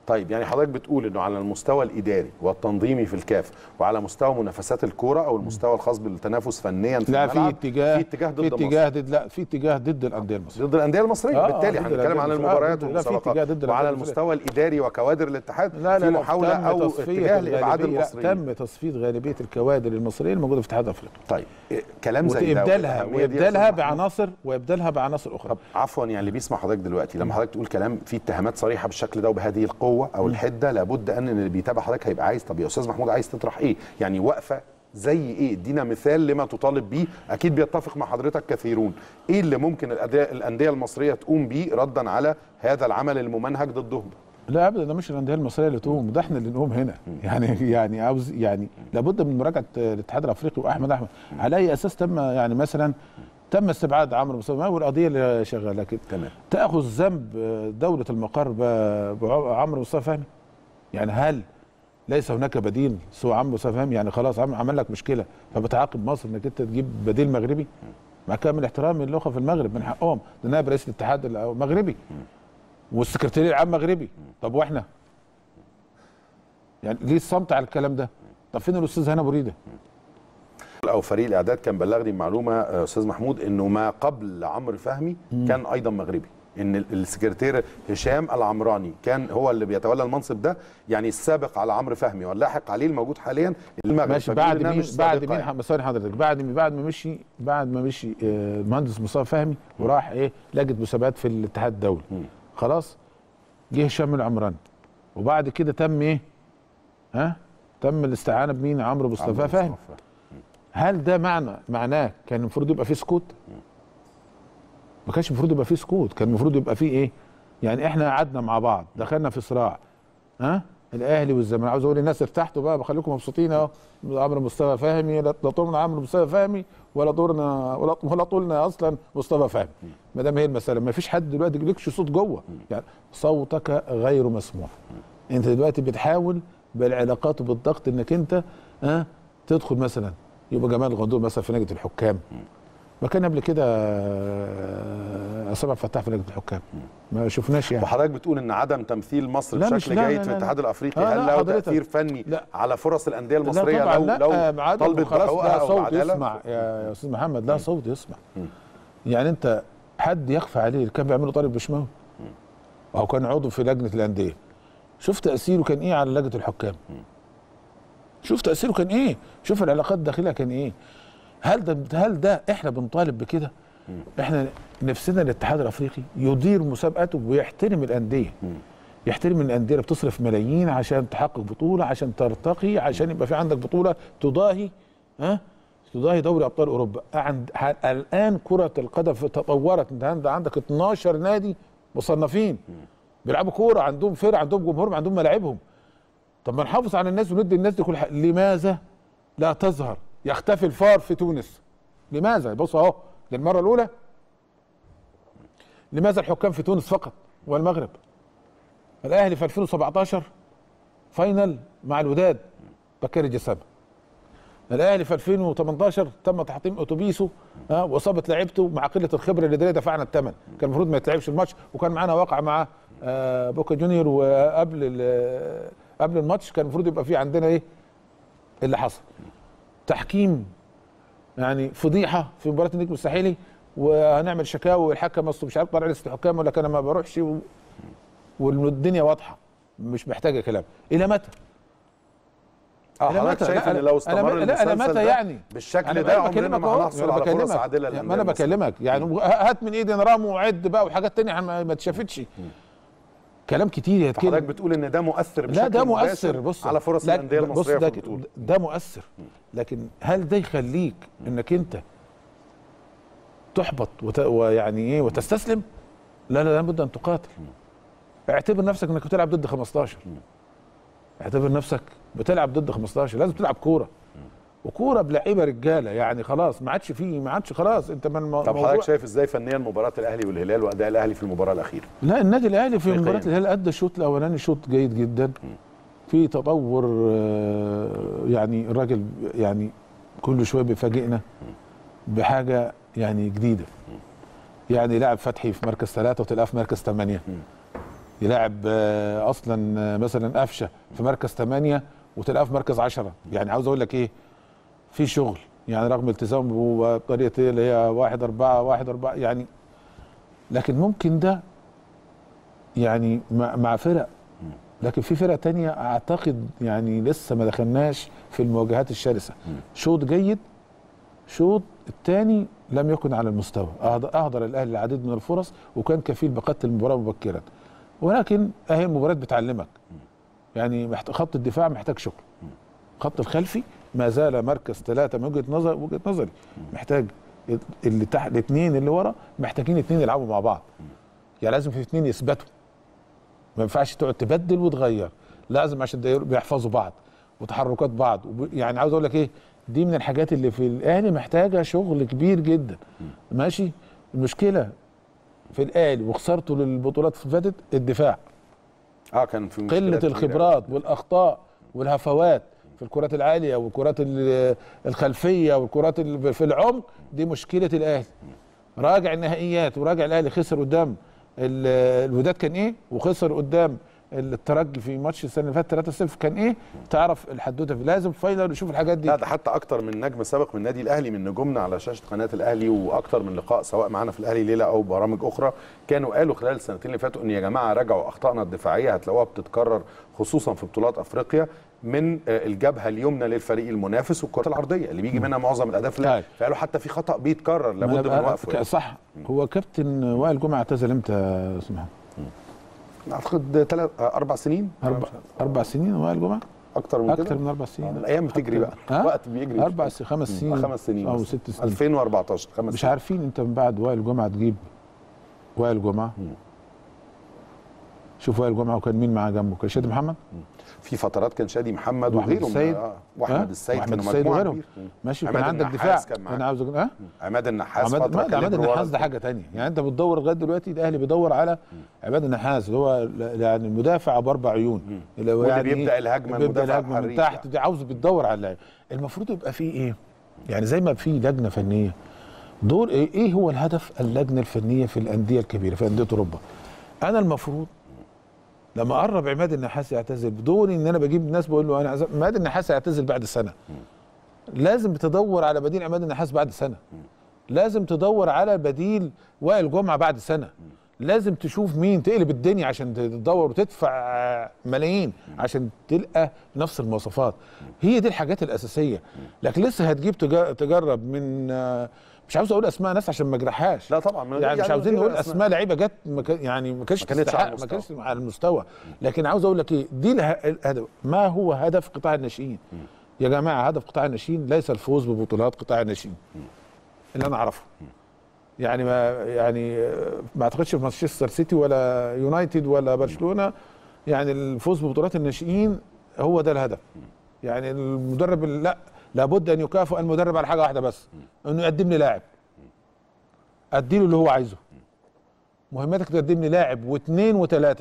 طيب يعني حضرتك بتقول انه على المستوى الاداري والتنظيمي في الكاف وعلى مستوى منافسات الكوره او المستوى الخاص بالتنافس فنيا في لا في الملعب اتجاه في اتجاه ضد في اتجاه ضد لا في اتجاه ضد الانديه المصريه ضد الانديه المصريه آه، بالتالي ضد هنتكلم الأندية عن المصرية. المباريات آه، ضد- لا، في اتجاه والمسابقات ضد الأندية وعلى المصرية. المستوى الاداري وكوادر الاتحاد لا لا في لا محاوله تم او تصفية اتجاه لابعاد الغالبية- لا، المصريين تم تصفيه غالبيه الكوادر المصريه الموجوده في الاتحاد الافريقي طيب إيه، كلام زي ده وابدالها والأهمية دي يا وابدالها أستاذ محمود. بعناصر وابدالها بعناصر اخرى طب عفوا يعني اللي بيسمع حضرتك دلوقتي لما حضرتك تقول كلام فيه اتهامات صريحه بالشكل ده وبهذه القوه او الحده لابد ان اللي بيتابع حضرتك هيبقى عايز طب يا استاذ محمود عايز تطرح ايه؟ يعني واقفه زي ايه؟ ادينا مثال لما تطالب بيه اكيد بيتفق مع حضرتك كثيرون. ايه اللي ممكن الأداء- الانديه المصريه تقوم بيه ردا على هذا العمل الممنهج ضدهم؟ لا ابدا ده مش الانديه المصريه اللي تقوم ده احنا اللي نقوم هنا يعني يعني عاوز يعني لابد من مراجعه الاتحاد الافريقي واحمد احمد على اي اساس تم يعني مثلا تم استبعاد عمرو مصطفى والقضيه اللي شغاله كده تمام. تاخذ ذنب دوله المقر ب- بعمرو مصطفى فهمي يعني هل ليس هناك بديل سوى عمرو مصطفى فهمي يعني خلاص عم عمل لك مشكله فبتعاقب مصر انك انت تجيب بديل مغربي مع كامل احترامي للاخوه في المغرب من حقهم ده نائب رئيس الاتحاد المغربي والسكرتير العام مغربي طب واحنا يعني ليه الصمت على الكلام ده طب فين الاستاذ هنا بريده او فريق الاعداد كان بلغني معلومه آه، استاذ محمود انه ما قبل عمرو فهمي كان ايضا مغربي ان ال- السكرتير هشام العمراني كان هو اللي بيتولى المنصب ده يعني السابق على عمرو فهمي واللاحق عليه الموجود حاليا المغرب ماشي فبيقول بعد إنها مين مش بعد صادقة مين يعني. ح- ثواني حضرتك بعد مين بعد ما مشي بعد ما مشي آه، المهندس مصطفى فهمي وراح ايه لجنه مسابقات في الاتحاد الدولي خلاص جه هشام العمراني وبعد كده تم ايه ها تم الاستعانه بمين عمرو عمرو مصطفى فهمي مصطفى. هل ده معنى معناه كان المفروض يبقى فيه سكوت؟ ما كانش المفروض يبقى فيه سكوت، كان المفروض يبقى فيه ايه؟ يعني احنا قعدنا مع بعض دخلنا في صراع ها؟ الاهلي والزمالك عاوز اقول للناس ارتحتوا بقى بخليكم مبسوطين اهو عمرو مصطفى فهمي لا لا طولنا عمرو مصطفى فهمي ولا دورنا ولا ولا طولنا اصلا مصطفى فهمي ما دام هي المساله ما فيش حد دلوقتي لكش صوت جوه يعني صوتك غير مسموع انت دلوقتي بتحاول بالعلاقات وبالضغط انك انت ها تدخل مثلا يبقى جمال غندور مثلا في لجنه الحكام ما كان قبل كده آه، عصام عبد الفتاح في لجنه الحكام ما شفناش يعني وحضرتك بتقول ان عدم تمثيل مصر لا، مش- بشكل لا، جيد لا، في لا، الاتحاد لا. الافريقي آه، هل لا، له حضرتك. تاثير فني لا. على فرص الانديه المصريه لا طبعا لو لا لو آه، عدم طلبت خلاص بحقوقها لا او صوت بعدالة يسمع يا يا استاذ محمد لا صوت يسمع يعني انت حد يخفى عليه اللي كان بيعمله طارق بشماوي او كان عضو في لجنه الانديه شوف تاثيره كان ايه على لجنه الحكام شوف تاثيره كان ايه شوف العلاقات الداخليه كان ايه هل ده هل ده احنا بنطالب بكده احنا نفسنا الاتحاد الافريقي يدير مسابقاته ويحترم الانديه يحترم الانديه اللي بتصرف ملايين عشان تحقق بطوله عشان ترتقي عشان يبقى في عندك بطوله تضاهي ها تضاهي دوري ابطال اوروبا عند ح- الان كره القدم في- تطورت انت عند- عندك 12 نادي مصنفين بيلعبوا كوره عندهم فرق عندهم جمهور عندهم ملاعبهم طب ما نحافظ على الناس وندي الناس دي كل حاجه لماذا لا تظهر يختفي الفار في تونس لماذا بص اهو للمره الاولى لماذا الحكام في تونس فقط والمغرب الاهلي في 2017 فاينل مع الوداد بكاري جسامه الاهلي في 2018 تم تحطيم اتوبيسه ها واصابه لعيبته مع قله الخبره اللي دفعنا الثمن كان المفروض ما يتلعبش الماتش وكان معانا واقع مع آه، بوكا جونيور وقبل ال- قبل الماتش كان المفروض يبقى في عندنا ايه اللي حصل تحكيم يعني فضيحه في مباراه النجم الساحلي وهنعمل شكاوى والحكم اصله مش عارف طالع لسه الحكام ولا كان ما بروحش و... والدنيا واضحه مش محتاجه كلام الى متى؟ اه إلى حضرتك متى؟ شايف لا، ان أنا- لو أنا- استمر لا، أنا المسلسل متى ده يعني؟ بالشكل أنا ده بقى عمرنا بكلمك ما أهو، هنحصل أنا على فرص بكلمك. عادله ما انا للأندية المصرية. بكلمك يعني هات من ايدي رام وعد بقى وحاجات تانية ما ما اتشافتش كلام كتير فحضرتك يتكلم بتقول ان ده مؤثر بشكل لا ده مباشر مؤثر بص على فرص لا، الانديه بص المصريه ده, في البطوله ده مؤثر لكن هل ده يخليك انك انت تحبط وت... ويعني ايه وتستسلم لا لا لابد ان تقاتل اعتبر نفسك انك بتلعب ضد 15 اعتبر نفسك بتلعب ضد 15 لازم تلعب كوره وكوره بلعيبه رجاله يعني خلاص ما عادش فيه ما عادش خلاص انت من الم- طب موضوع حضرتك شايف ازاي فنيا مباراه الاهلي والهلال واداء الاهلي في المباراه الاخيره لا النادي الاهلي في إيه مباراه قيمة؟ الهلال ادى الشوط الاولاني شوط جيد جدا في تطور آه، يعني الراجل يعني كل شويه بيفاجئنا بحاجه يعني جديده يعني لاعب فتحي في مركز ثلاثه وتلاقاه في مركز ثمانيه يلاعب آه، اصلا آه، مثلا قفشه في مركز ثمانية وتلاقاه في مركز عشرة يعني عاوز اقول لك ايه في شغل يعني رغم التزامه بطريقه إيه اللي هي واحد أربعة واحد أربعة يعني لكن ممكن ده يعني مع, مع فرق لكن في فرق تانية اعتقد يعني لسه ما دخلناش في المواجهات الشرسه شوط جيد شوط الثاني لم يكن على المستوى أهد- اهدر الاهلي العديد من الفرص وكان كفيل بقتل المباراه مبكرا ولكن اهي المباراه بتعلمك يعني محت- خط الدفاع محتاج شغل خط الخلفي ما زال مركز ثلاثة من وجهة نظر وجهة نظري محتاج اللي تحت الاثنين اللي ورا محتاجين اثنين يلعبوا مع بعض يعني لازم في اثنين يثبتوا ما ينفعش تقعد تبدل وتغير لازم عشان ده بيحفظوا بعض وتحركات بعض وب- يعني عاوز اقول لك ايه دي من الحاجات اللي في الاهلي محتاجه شغل كبير جدا ماشي المشكله في الاهلي وخسارته للبطولات اللي فاتت الدفاع اه كان في مشكلة قله كبيرة الخبرات والاخطاء والهفوات في الكرات العاليه والكرات ال- الخلفيه والكرات ال- في العمق دي مشكله الاهلي راجع النهائيات وراجع الاهلي خسر قدام ال- الوداد كان ايه وخسر قدام الترجي في ماتش السنه اللي فاتت 3-0 كان ايه تعرف الحدوته لازم فايلر يشوف الحاجات دي لا ده حتى اكتر من نجم سابق من النادي الاهلي من نجومنا على شاشه قناه الاهلي واكتر من لقاء سواء معانا في الاهلي ليله او برامج اخرى كانوا قالوا خلال السنتين اللي فاتوا ان يا جماعه راجعوا اخطائنا الدفاعيه هتلاقوها بتتكرر خصوصا في بطولات افريقيا من آه، الجبهه اليمنى للفريق المنافس والكرات العرضيه اللي بيجي منها معظم الاهداف طيب. لا فقالوا حتى في خطا بيتكرر ما لابد أنا من بقى- وقفه ك- يعني. صح هو كابتن وائل جمعه اعتزل امتى يا اسمها اعتقد ثلاث اربع سنين اربع اربع سنين وائل جمعه اكتر من اكتر كده من اربع سنين الايام بتجري بقى ها؟ الوقت بيجري اربع سنين خمس سنين خمس سنين او بس. ست سنين 2014 خمس مش سنين. عارفين انت من بعد وائل جمعه تجيب وائل جمعه شوف وائل جمعه وكان مين معاه جنبه كان شادي محمد في فترات كان شادي محمد واحمد وغيرهم السيد آه، ها؟ واحمد السيد واحمد كانوا السيد مجموعة وغيرهم كبيرة. ماشي وكان عماد عندك النحاس دفاع كان معاه. انا عاوز أقول- ها عماد النحاس عماد فترة ما- كان عماد برواز. النحاس ده حاجه تانية يعني انت بتدور لغايه دلوقتي الاهلي بيدور على عماد النحاس اللي هو ل- يعني المدافع باربع عيون اللي هو واللي يعني بيبدأ إيه؟ الهجمة بيبدا المدافع الهجمه من الحريف تحت يعني. دي عاوز بتدور على اللعيب المفروض يبقى فيه ايه يعني زي ما في لجنه فنيه دور ايه ايه هو الهدف اللجنه الفنيه في الانديه الكبيره في انديه اوروبا انا المفروض لما قرب عماد النحاس يعتزل بدون ان انا بجيب ناس بقول له انا عايز- عماد النحاس هيعتزل بعد سنه لازم تدور على بديل عماد النحاس بعد سنه لازم تدور على بديل وائل جمعه بعد سنه لازم تشوف مين تقلب الدنيا عشان تدور وتدفع ملايين عشان تلقى نفس المواصفات هي دي الحاجات الاساسيه لكن لسه هتجيب تجا- تجرب من آه، مش عاوز اقول اسماء ناس عشان ما اجرحهاش لا طبعا من- يعني مش عاوزين غير نقول الأسماء. اسماء لعيبه جت ما كان- يعني ما كانتش ما كانتش على تستحق ما المستوى. كانتش على المستوى لكن عاوز اقول لك ايه دي اله- الهدف ما هو هدف قطاع الناشئين يا جماعه هدف قطاع الناشئين ليس الفوز ببطولات قطاع الناشئين اللي انا اعرفه يعني ما يعني آه، ما اعتقدش في مانشستر سيتي ولا يونايتد ولا برشلونه يعني الفوز ببطولات الناشئين هو ده الهدف يعني المدرب ال- لا لابد ان يكافئ المدرب على حاجه واحده بس انه يقدم لي لاعب اديله اللي هو عايزه مهمتك تقدم لي لاعب واثنين وثلاثه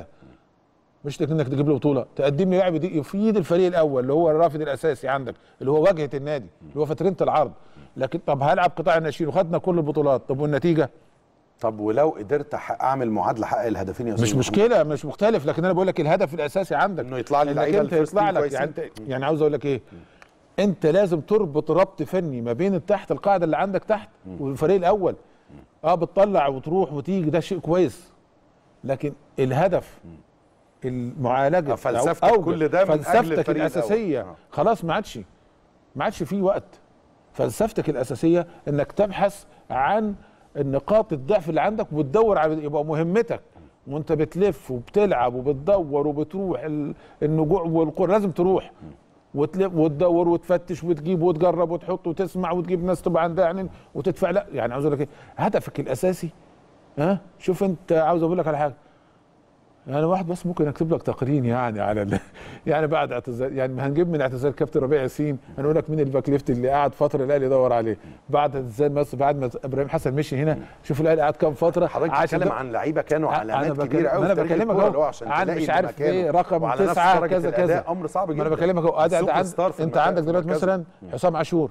مش انك تجيب له بطوله تقدم لي لاعب دي يفيد الفريق الاول اللي هو الرافد الاساسي عندك اللي هو واجهه النادي اللي هو فترينه العرض لكن طب هلعب قطاع الناشئين وخدنا كل البطولات طب والنتيجه طب ولو قدرت أحقق- اعمل معادله حقق الهدفين يا مش أستاذ محمود؟ مشكله مش مختلف لكن انا بقول لك الهدف الاساسي عندك إنه يطلع لي إنك لعيبة انت الفيرست يطلع تيم لك يعني كويسين. انت يعني عاوز اقول لك ايه انت لازم تربط ربط فني ما بين تحت القاعده اللي عندك تحت والفريق الاول اه بتطلع وتروح وتيجي ده شيء كويس لكن الهدف المعالجه آه، فلسفتك أو- أو كل ده من أجل فلسفتك الفريق الاساسيه الأول. آه. خلاص ما عادش ما عادش فيه وقت فلسفتك الاساسيه انك تبحث عن النقاط الضعف اللي عندك وتدور على يبقى مهمتك وانت بتلف وبتلعب وبتدور وبتروح ال- النجوع والقرى لازم تروح وتلف وتدور وتفتش وتجيب وتجرب وتحط وتسمع وتجيب ناس تبقى عندها يعني وتدفع لا يعني عاوز اقول لك ايه هدفك الاساسي ها شوف انت عاوز اقول لك على حاجه يعني واحد بس ممكن اكتب لك تقرير يعني على ال... يعني بعد اعتزال يعني هنجيب من اعتزال كابتن ربيع ياسين هنقول لك مين الباك ليفت اللي قعد فتره الاهلي يدور عليه بعد اعتزال مصر بعد ما ابراهيم حسن مشي هنا شوف الاهلي قعد كام فتره حضرتك عشان بتتكلم ده- عن لعيبه كانوا أنا علامات بكلم- كبيره قوي ما انا في تاريخ بكلمك الكورة، أهو. اللي هو عشان عن تلاقي مش ده عارف مكانه. ايه رقم وعلى نفس تسعة درجة كذا الأداء كذا امر صعب جدا ما انا بكلمك اهو ادي السوبر عند ستار في انت المكان- عندك في دلوقتي مركزه. مثلا حسام عاشور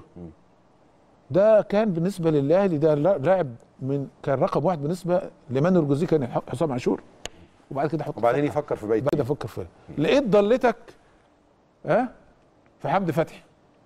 ده كان بالنسبه للاهلي ده لاعب من كان رقم واحد بالنسبه لمانويل جوزيه كان حسام عاشور وبعد كده حط وبعدين صفحة. يفكر في بقيه بعد افكر فيها لقيت ضلتك ها في حمدي فتحي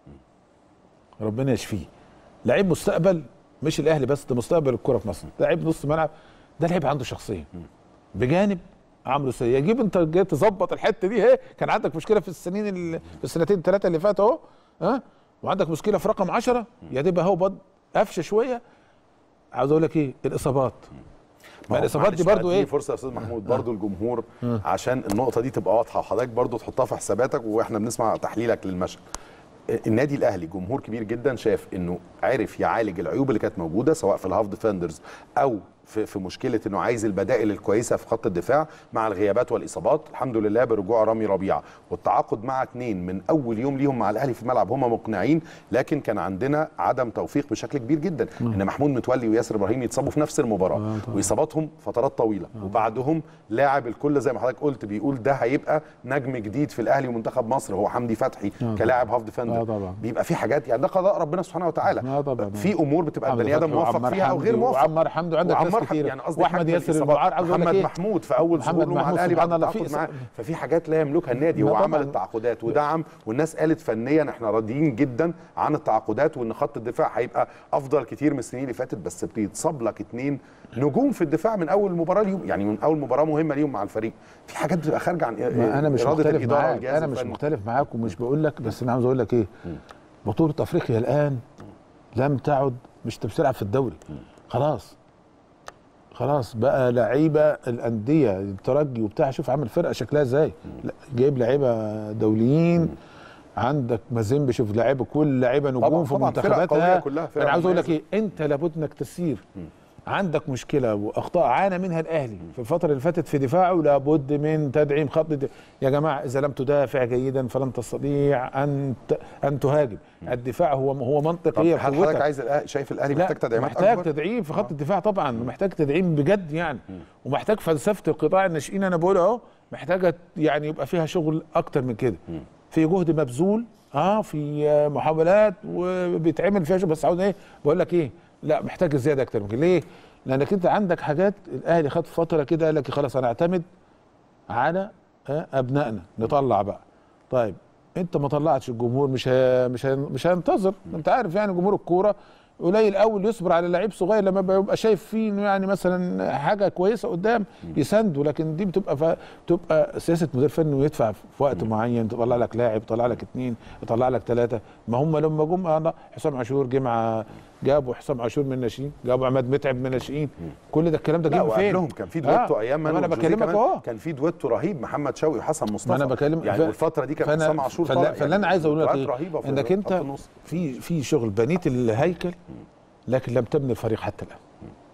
ربنا يشفيه لعيب مستقبل مش الاهلي بس ده مستقبل الكره في مصر لعيب نص ملعب ده لعيب عنده شخصيه بجانب عمرو سيء يجيب انت جاي تظبط الحته دي اهي كان عندك مشكله في السنين ال- في السنتين الثلاثه اللي فاتوا اهو ها وعندك مشكله في رقم 10 يا تبقى هو بد قفشه شويه عاوز اقول لك ايه الاصابات ما هو الاصابات دي معلش بقى برضو اديني ايه فرصه يا استاذ محمود برضو الجمهور عشان النقطه دي تبقى واضحه وحضرتك برضو تحطها في حساباتك واحنا بنسمع تحليلك للمشهد النادي الاهلي جمهور كبير جدا شاف انه عرف يعالج العيوب اللي كانت موجوده سواء في الهاف ديفندرز او في, في مشكله انه عايز البدائل الكويسه في خط الدفاع مع الغيابات والاصابات الحمد لله برجوع رامي ربيعه والتعاقد مع اثنين من اول يوم ليهم مع الاهلي في الملعب هم مقنعين لكن كان عندنا عدم توفيق بشكل كبير جدا ان محمود متولي وياسر ابراهيم يتصابوا في نفس المباراه واصاباتهم فترات طويله وبعدهم لاعب الكل زي ما حضرتك قلت بيقول ده هيبقى نجم جديد في الاهلي ومنتخب مصر هو حمدي فتحي آه كلاعب هاف آه ديفندر طبعا. بيبقى في حاجات يعني ده قضاء ربنا سبحانه وتعالى آه طبعا. في امور بتبقى عمرو البني ادم فتحي موفق وعمار فيها او حمدي غير موفق وعمار حمدي وعندك ناس وعمار حمدي كتير. يعني قصدي وأحمد حجم ياسر الإصابات. البعار، عاوز أقول لك محمد إيه؟ محمود في اول محمد ظهور له مع محمود الاهلي سبحان بعد الله في التعاقد معاه إصابة. ففي حاجات لا يملكها النادي لا هو طبعاً. عمل التعاقدات ودعم والناس قالت فنيا احنا راضيين جدا عن التعاقدات وان خط الدفاع هيبقى افضل كتير من السنين اللي فاتت بس بيتصاب لك اتنين نجوم في الدفاع من اول مباراه ليهم يعني من اول مباراه مهمه ليهم مع الفريق في حاجات بتبقى خارجه عن ما انا مش اراده مختلف الاداره معاك والجهاز انا مش الفني. مختلف معاك ومش بقول لك بس انا عاوز اقول لك ايه بطوله افريقيا الان لم تعد مش انت بتلعب في الدوري خلاص خلاص بقى لعيبه الانديه الترجي وبتاع شوف عامل فرقه شكلها ازاي لا، جايب لعيبه دوليين عندك مازيمبي شوف لعيبه كل لعيبه نجوم طبعاً، في طبعاً، فرق منتخباتها قوية كلها، فرق انا عاوز اقول لك مميزة. ايه انت لابد انك تسير عندك مشكله واخطاء عانى منها الاهلي في الفتره اللي فاتت في دفاعه لابد من تدعيم خط الد- يا جماعه اذا لم تدافع جيدا فلن تستطيع ان ت- ان تهاجم الدفاع هو هو طب منطقي هل حضرتك عايز الأهلي- شايف الاهلي محتاج تدعيمات محتاج أكبر؟ تدعيم في خط الدفاع طبعا محتاج تدعيم بجد يعني ومحتاج فلسفه القطاع الناشئين انا بقول اهو محتاجه يعني يبقى فيها شغل اكتر من كده في جهد مبذول اه في آه، محاولات وبيتعمل فيها شغل بس عاوز ايه بقول لك ايه لا محتاج زياده اكتر من كده ليه لانك انت عندك حاجات الاهلي خد فتره كده قال لك خلاص انا اعتمد على آه، ابنائنا نطلع بقى طيب انت ما طلعتش الجمهور مش ه... مش ه... مش هينتظر انت عارف يعني جمهور الكوره قليل قوي يصبر على لعيب صغير لما بيبقى شايف فيه انه يعني مثلا حاجه كويسه قدام يسنده لكن دي بتبقى ف... بتبقى سياسه مدير فني ويدفع في وقت معين تطلع لك لاعب يطلع لك اثنين يطلع لك ثلاثه ما هم لما جم آه لا، حسام عاشور جه مع جابوا حسام عاشور من الناشئين جابوا عماد متعب من الناشئين كل ده الكلام ده لا جه فين؟ وقبلهم كان في دويتو آه، ايام طب مانويل انا جوزيه بكلمك كمان اهو كان في دويتو رهيب محمد شوقي وحسن مصطفى ما انا بكلم يعني ف- الفتره دي كان فأنا- حسام عاشور فاللي, طالع فاللي انا عايز اقول لك بطولات ايه رهيبه في انك خط انت النص. في في شغل بنيت الهيكل لكن لم تبني الفريق حتى الان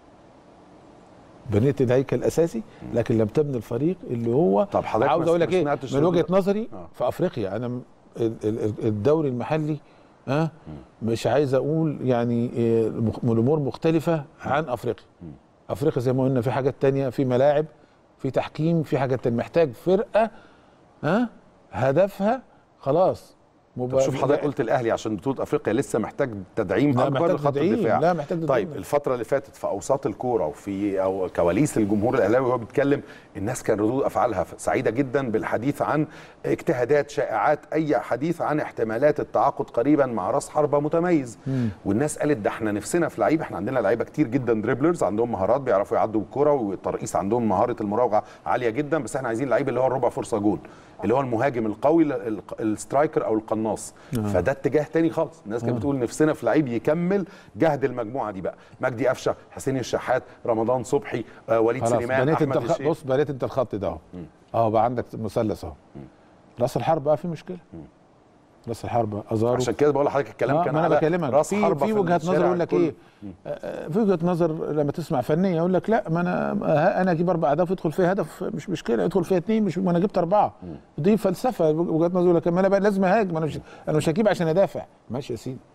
بنيت الهيكل الاساسي لكن لم تبني الفريق اللي هو طب حضرتك عاوز ما- اقول ما لك ايه سمعتش من وجهه ردود- نظري آه. في افريقيا انا م- ال- ال- الدوري المحلي ها مش عايز اقول يعني إيه، مخ- الامور مختلفه عن افريقيا افريقيا زي ما قلنا في حاجات تانية في ملاعب في تحكيم في حاجات تانية محتاج فرقه ها هدفها خلاص طب شوف حضرتك قلت الاهلي عشان بطوله افريقيا لسه محتاج تدعيم لا، اكبر محتاج لخط تدعيم. الدفاع لا، محتاج تدعيم. طيب الفتره اللي فاتت في اوساط الكوره وفي او كواليس الجمهور الاهلاوي وهو بيتكلم الناس كان ردود افعالها سعيده جدا بالحديث عن اجتهادات شائعات اي حديث عن احتمالات التعاقد قريبا مع راس حربه متميز والناس قالت ده احنا نفسنا في لعيبه احنا عندنا لعيبه كتير جدا دريبلرز عندهم مهارات بيعرفوا يعدوا بالكوره والترقيص عندهم مهاره المراوغه عاليه جدا بس احنا عايزين لعيب اللي هو الربع فرصه جون اللي هو المهاجم القوي ال- ال- السترايكر او القناص فده اتجاه تاني خالص الناس كانت بتقول نفسنا في لعيب يكمل جهد المجموعه دي بقى مجدي قفشه حسين الشحات رمضان صبحي آه وليد خلاص سليمان بنيت انت احمد الخ... الشيخ بص بنيت انت الخط ده اهو اهو بقى عندك مثلث اهو راس الحرب بقى في مشكله راس الحرب ازارو عشان كده بقول لحضرتك الكلام آه كان ما انا على بكلمك راس في حربه في وجهه نظر الشارع يقول لك كله. ايه آه، في وجهه نظر لما تسمع فنيه يقول لك لا ما انا آه، انا اجيب اربع اهداف يدخل فيها هدف مش مشكله يدخل فيها اثنين مش ما انا جبت اربعه دي فلسفه وجهه نظر يقول لك ما انا بقى لازم اهاجم انا مش انا مش هجيب عشان ادافع ماشي يا سيدي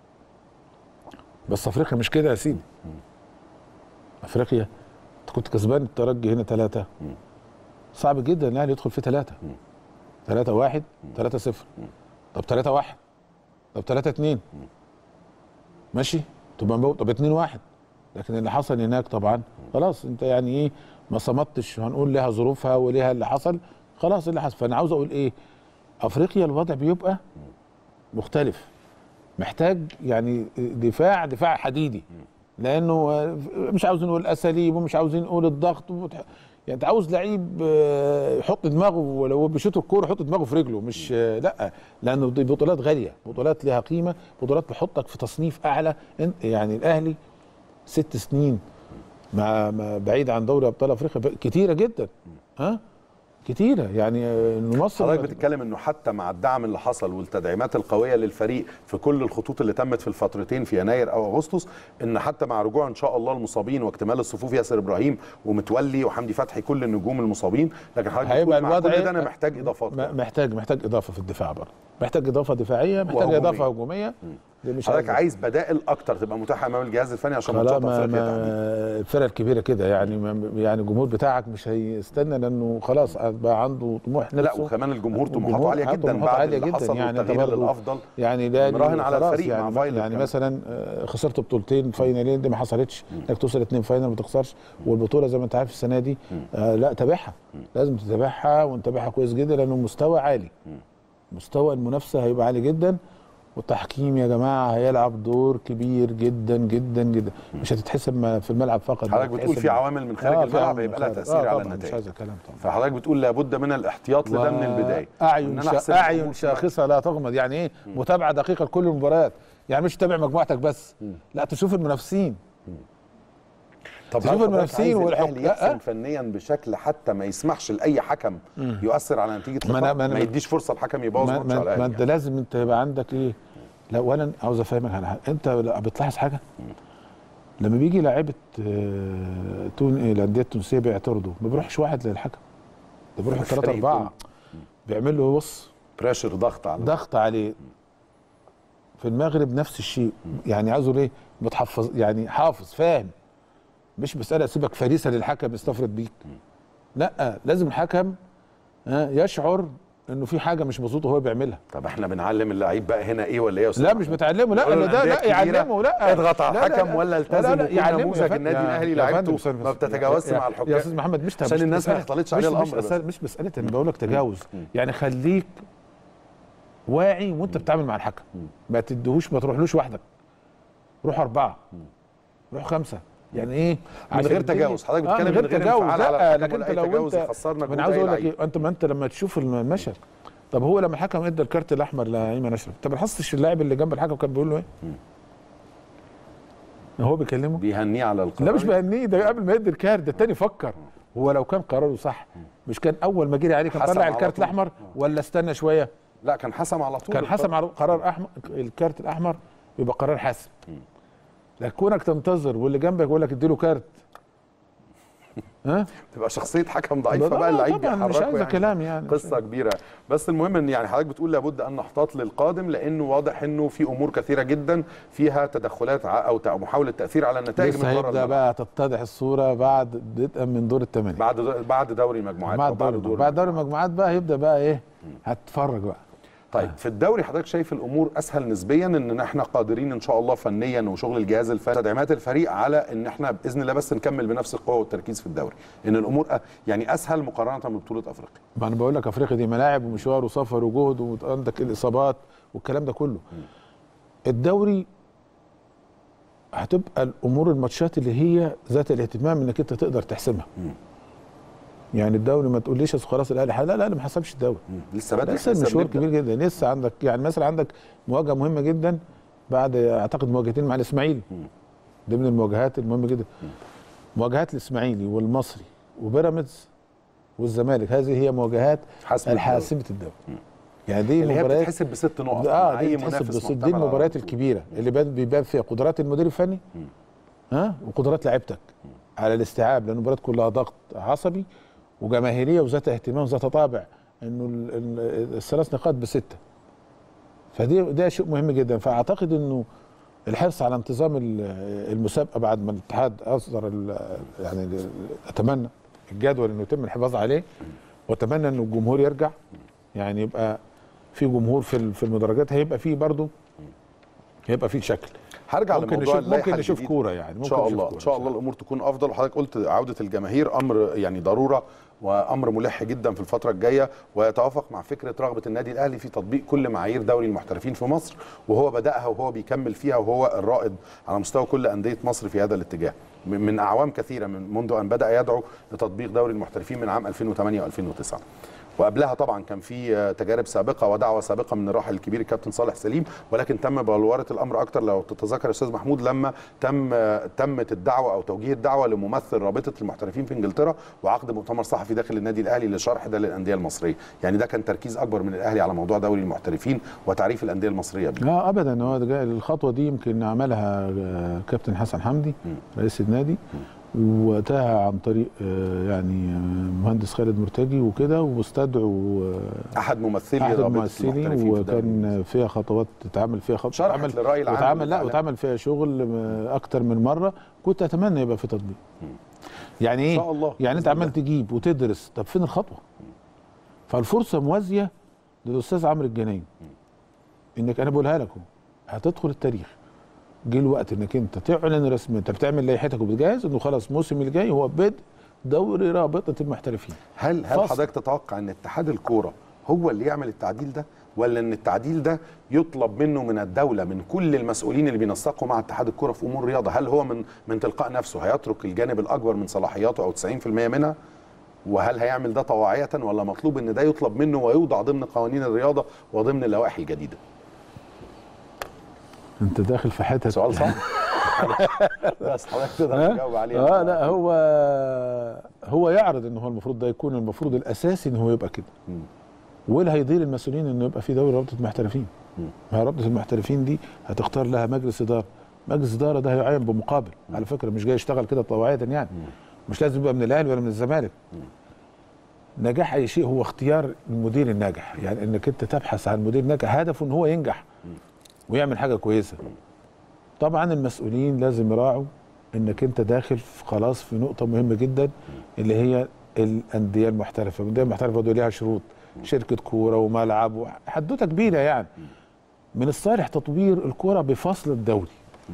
بس افريقيا مش كده يا سيدي افريقيا انت كنت كسبان الترجي هنا ثلاثه صعب جدا الاهلي يدخل فيه ثلاثه ثلاثة واحد ثلاثة صفر طب ثلاثة واحد طب ثلاثة اتنين ماشي تبقى مو... طب اتنين واحد لكن اللي حصل هناك طبعا خلاص انت يعني ايه ما صمتش هنقول لها ظروفها وليها اللي حصل خلاص اللي حصل فانا عاوز اقول ايه افريقيا الوضع بيبقى مختلف محتاج يعني دفاع دفاع حديدي لانه مش عاوزين نقول اساليب ومش عاوزين نقول الضغط ومتح... يعني انت عاوز لعيب آه، يحط دماغه ولو هو بيشوط الكوره يحط دماغه في رجله مش آه، لا لانه دي بطولات غاليه بطولات لها قيمه بطولات بتحطك في تصنيف اعلى إن- يعني الاهلي ست سنين مع مع- بعيد عن دوري ابطال افريقيا كتيره جدا ها كتيره يعني آه، إن مصر حضرتك بتتكلم انه حتى مع الدعم اللي حصل والتدعيمات القويه للفريق في كل الخطوط اللي تمت في الفترتين في يناير او اغسطس ان حتى مع رجوع ان شاء الله المصابين واكتمال الصفوف ياسر ابراهيم ومتولي وحمدي فتحي كل النجوم المصابين لكن حضرتك هيبقى بتقول مع الوضع كل ده انا محتاج اضافات م- كمان. محتاج محتاج اضافه في الدفاع برضه محتاج اضافه دفاعيه محتاج وهجومية. اضافه هجوميه دي مش حضرتك عايز عايز بدائل اكتر تبقى متاحه امام الجهاز الفني عشان خلاص ماتشات ما, افريقيا ما تحديداً. الفرق الكبيره كده يعني ما يعني الجمهور بتاعك مش هيستنى لانه خلاص بقى عنده طموح لا نفسه وكمان الجمهور طموحاته الجمهور عاليه عنده جدا طموحات بعد عالية اللي جداً. حصل يعني أنت والتغيير برضو للافضل يعني لا مراهن على خلاص الفريق يعني مع فايلر يعني كمان. مثلا آه، خسرت بطولتين فاينالين دي ما حصلتش انك توصل اتنين فاينل ما تخسرش والبطوله زي ما انت عارف السنه دي آه لا تابعها لازم تتابعها ونتابعها كويس جدا لانه مستوى عالي مستوى المنافسه هيبقى عالي جدا والتحكيم يا جماعه هيلعب دور كبير جدا جدا جدا مش هتتحسب ما- في الملعب فقط حضرتك بتقول هتتحسب- في عوامل من خارج آه، في الملعب عوامل هيبقى لها خارج. تاثير آه، على طبعاً، مش النتائج عايز الكلام طبعا فحضرتك بتقول لابد من الاحتياط لده من البدايه اعين إن أنا شا... أحسب الأمور اعين كمان. شاخصه لا تغمض يعني ايه متابعه دقيقه لكل المباريات يعني مش تتابع مجموعتك بس لا تشوف المنافسين طب تشوف هل حضرتك المنافسين عايز والحك- الاهلي لا، يحسن آه. فنيا بشكل حتى ما يسمحش لاي حكم يؤثر على نتيجه ما أنا- اللقاء ما ما, أنا- يديش فرصه الحكم يبوظ ما, ماتش ما, على ما الاهلي انت يعني. لازم انت يبقى عندك ايه لا اولا عاوز افهمك على حاجه انت لا- بتلاحظ حاجه لما بيجي لاعيبه آه، تون إيه، الانديه التونسيه بيعترضوا ما بيروحش واحد للحكم ده بيروح ثلاثه الفريق اربعه بيعمل له بص بريشر ضغط على ضغط عليه في المغرب نفس الشيء يعني عاوزه ليه متحفظ يعني حافظ فاهم مش مساله سيبك فريسه للحكم يستفرد بيك لا لازم الحكم ها، يشعر انه في حاجه مش مظبوطه هو بيعملها طب احنا بنعلم اللعيب بقى هنا ايه ولا ايه يا أستاذ لا مش محمود؟ بتعلمه لا نقول له لا ده الأندية لا الكبيرة يعلمه لا اضغط على لا، لا، الحكم لا. ولا لا، التزم لا، وكون يعلمه يا نموذج فندم. النادي يا- الاهلي يا لعيبته فندم، استنى ما بس. بتتجاوزش يا- مع يا- الحكام يا استاذ محمد مش عشان مش الناس ما مسألة- يختلطش مش- عليها مش الأمر مسألة بس. مش مساله انا بقول لك تجاوز يعني خليك واعي وانت بتتعامل مع الحكم ما تديهوش ما تروحلوش وحدك روح اربعه روح خمسه يعني ايه من عشان غير الدنيا- تجاوز. حضرتك آه، بتتكلم من غير من غير تجاوز انفعال على لا الحكم لكن ولا انت أي لو تجاوز انت يخسرنا ما انا جهود عاوز أي اقول لك لعيب. ايه انت ما انت لما تشوف المشهد طب هو لما الحكم ادى الكارت الاحمر لايمن اشرف انت ما لاحظتش اللاعب اللي جنب الحكم كان بيقول له ايه؟ هو بيكلمه بيهنيه على القرار لا مش بهنيه ده قبل ما يدي الكارت ده التاني فكر هو لو كان قراره صح مش كان اول ما جري عليه كان حسم طلع على الكارت طول. الاحمر ولا استنى شويه لا كان حسم على طول كان حسم على قرار احمر الكارت الاحمر يبقى قرار حاسم لكن كونك تنتظر واللي جنبك يقول لك اديله كارت ها تبقى شخصيه حكم ضعيفه لا، بقى اللعيب طبعاً، مش بيحركه عايزة كلام يعني. قصه كبيره بس المهم ان يعني حضرتك بتقول لابد ان نحتاط للقادم لانه واضح انه في امور كثيره جدا فيها تدخلات ع- او تع- محاوله تاثير على النتائج لسه من بره هيبدا الملعب. بقى تتضح الصوره بعد بدءا من دور الثمانيه بعد بعد دوري المجموعات بعد أو بعد دوري دور بعد دوري المجموعات بقى هيبدا بقى ايه هتتفرج بقى طيب في الدوري حضرتك شايف الامور اسهل نسبيا ان احنا قادرين ان شاء الله فنيا وشغل الجهاز الفني تدعيمات الفريق على ان احنا باذن الله بس نكمل بنفس القوه والتركيز في الدوري ان الامور أ- يعني اسهل مقارنه ببطوله افريقيا ما انا بقول لك افريقيا دي ملاعب ومشوار وسفر وجهد وعندك الاصابات والكلام ده كله الدوري هتبقى الامور الماتشات اللي هي ذات الاهتمام انك انت تقدر تحسمها يعني الدوري ما تقوليش أصل خلاص الاهلي حل- لا لا لا ما حسبش الدوري لسه بدري لسه المشوار بنبدأ. كبير جدا لسه عندك يعني مثلا عندك مواجهه مهمه جدا بعد اعتقد مواجهتين مع الاسماعيلي ضمن المواجهات المهمه جدا مواجهات الاسماعيلي والمصري وبيراميدز والزمالك هذه هي مواجهات حسم الحاسمه الدوري يعني دي اللي هي مباريات بتتحسب بست نقط اه مع دي اي بتحسب منافس بس دي معتمد على المباريات البطولة. الكبيره اللي بان- بيبان فيها قدرات المدير الفني ها وقدرات لعيبتك على الاستيعاب لان المباريات كلها ضغط عصبي وجماهيريه وذات اهتمام وذات طابع انه ال- ال- الثلاث نقاط بسته فدي ده شيء مهم جدا فاعتقد انه الحرص على انتظام ال- المسابقه بعد ما الاتحاد اصدر ال- يعني ال- اتمنى الجدول انه يتم الحفاظ عليه واتمنى انه الجمهور يرجع يعني يبقى في جمهور في ال- في المدرجات هيبقى في برضه هيبقى في شكل هرجع ممكن لموضوع نشوف اللائحة ممكن نشوف الجديدة. كوره يعني ان ممكن شاء نشوف الله كورة ان شاء الله الامور تكون افضل وحضرتك قلت عوده الجماهير امر يعني ضروره وامر ملح جدا في الفتره الجايه ويتوافق مع فكره رغبه النادي الاهلي في تطبيق كل معايير دوري المحترفين في مصر وهو بداها وهو بيكمل فيها وهو الرائد على مستوى كل انديه مصر في هذا الاتجاه من من اعوام كثيره من منذ ان بدا يدعو لتطبيق دوري المحترفين من عام 2008 و2009 وقبلها طبعا كان في آه، تجارب سابقه ودعوه سابقه من الراحل الكبير الكابتن صالح سليم ولكن تم بلوره الامر اكتر لو تتذكر يا استاذ محمود لما تم آه، تمت الدعوه او توجيه الدعوه لممثل رابطه المحترفين في انجلترا وعقد مؤتمر صحفي داخل النادي الاهلي لشرح ده للانديه المصريه يعني ده كان تركيز اكبر من الاهلي على موضوع دوري المحترفين وتعريف الانديه المصريه بيه لا ابدا هو ده جاي- الخطوه دي يمكن عملها آه، كابتن حسن حمدي رئيس النادي ووقتها عن طريق آه، يعني آه، مهندس خالد مرتجي وكده واستدعوا آه، احد ممثلي احد رابطه الممثلين المحترفين في الدوري وكان فيها خطوات تتعمل فيها خطوات شرحت وتعمل- للرأي العام وتعمل لا والإعلام. وتعمل فيها شغل آه، اكتر من مره كنت اتمنى يبقى في تطبيق يعني ايه شاء الله. يعني انت بإذن عمال تجيب وتدرس طب فين الخطوه فالفرصه موازيه للاستاذ عمرو الجناين انك انا بقولها لك اهو هتدخل التاريخ جه الوقت انك انت تعلن رسميا انت بتعمل لائحتك وبتجهز انه خلاص الموسم اللي جاي هو بدء دوري رابطه المحترفين هل هل فصل. حضرتك تتوقع ان اتحاد الكوره هو اللي يعمل التعديل ده ولا ان التعديل ده يطلب منه من الدوله من كل المسؤولين اللي بينسقوا مع اتحاد الكوره في امور الرياضه هل هو من من تلقاء نفسه هيترك الجانب الاكبر من صلاحياته او 90% منها وهل هيعمل ده طواعية ولا مطلوب ان ده يطلب منه ويوضع ضمن قوانين الرياضة وضمن اللوائح الجديدة انت داخل في حته سؤال صعب بس حضرتك تقدر ها؟ تجاوب عليه اه لا هو هو يعرض ان هو المفروض ده يكون المفروض الاساسي ان هو يبقى كده مم. واللي هيدير المسؤولين انه يبقى في دوري رابطه محترفين مم. ما هي رابطه المحترفين دي هتختار لها مجلس اداره مجلس اداره ده هيعين بمقابل على فكره مش جاي يشتغل كده طوعيه يعني مش لازم يبقى من الاهلي ولا من الزمالك نجاح اي شيء هو اختيار المدير الناجح يعني انك انت تبحث عن مدير ناجح هدفه ان هو ينجح ويعمل حاجه كويسه طبعا المسؤولين لازم يراعوا انك انت داخل في خلاص في نقطه مهمه جدا اللي هي الانديه المحترفه الانديه المحترفه دول ليها شروط شركه كوره وملعب حدوته كبيره يعني من الصالح تطوير الكوره بفصل الدوري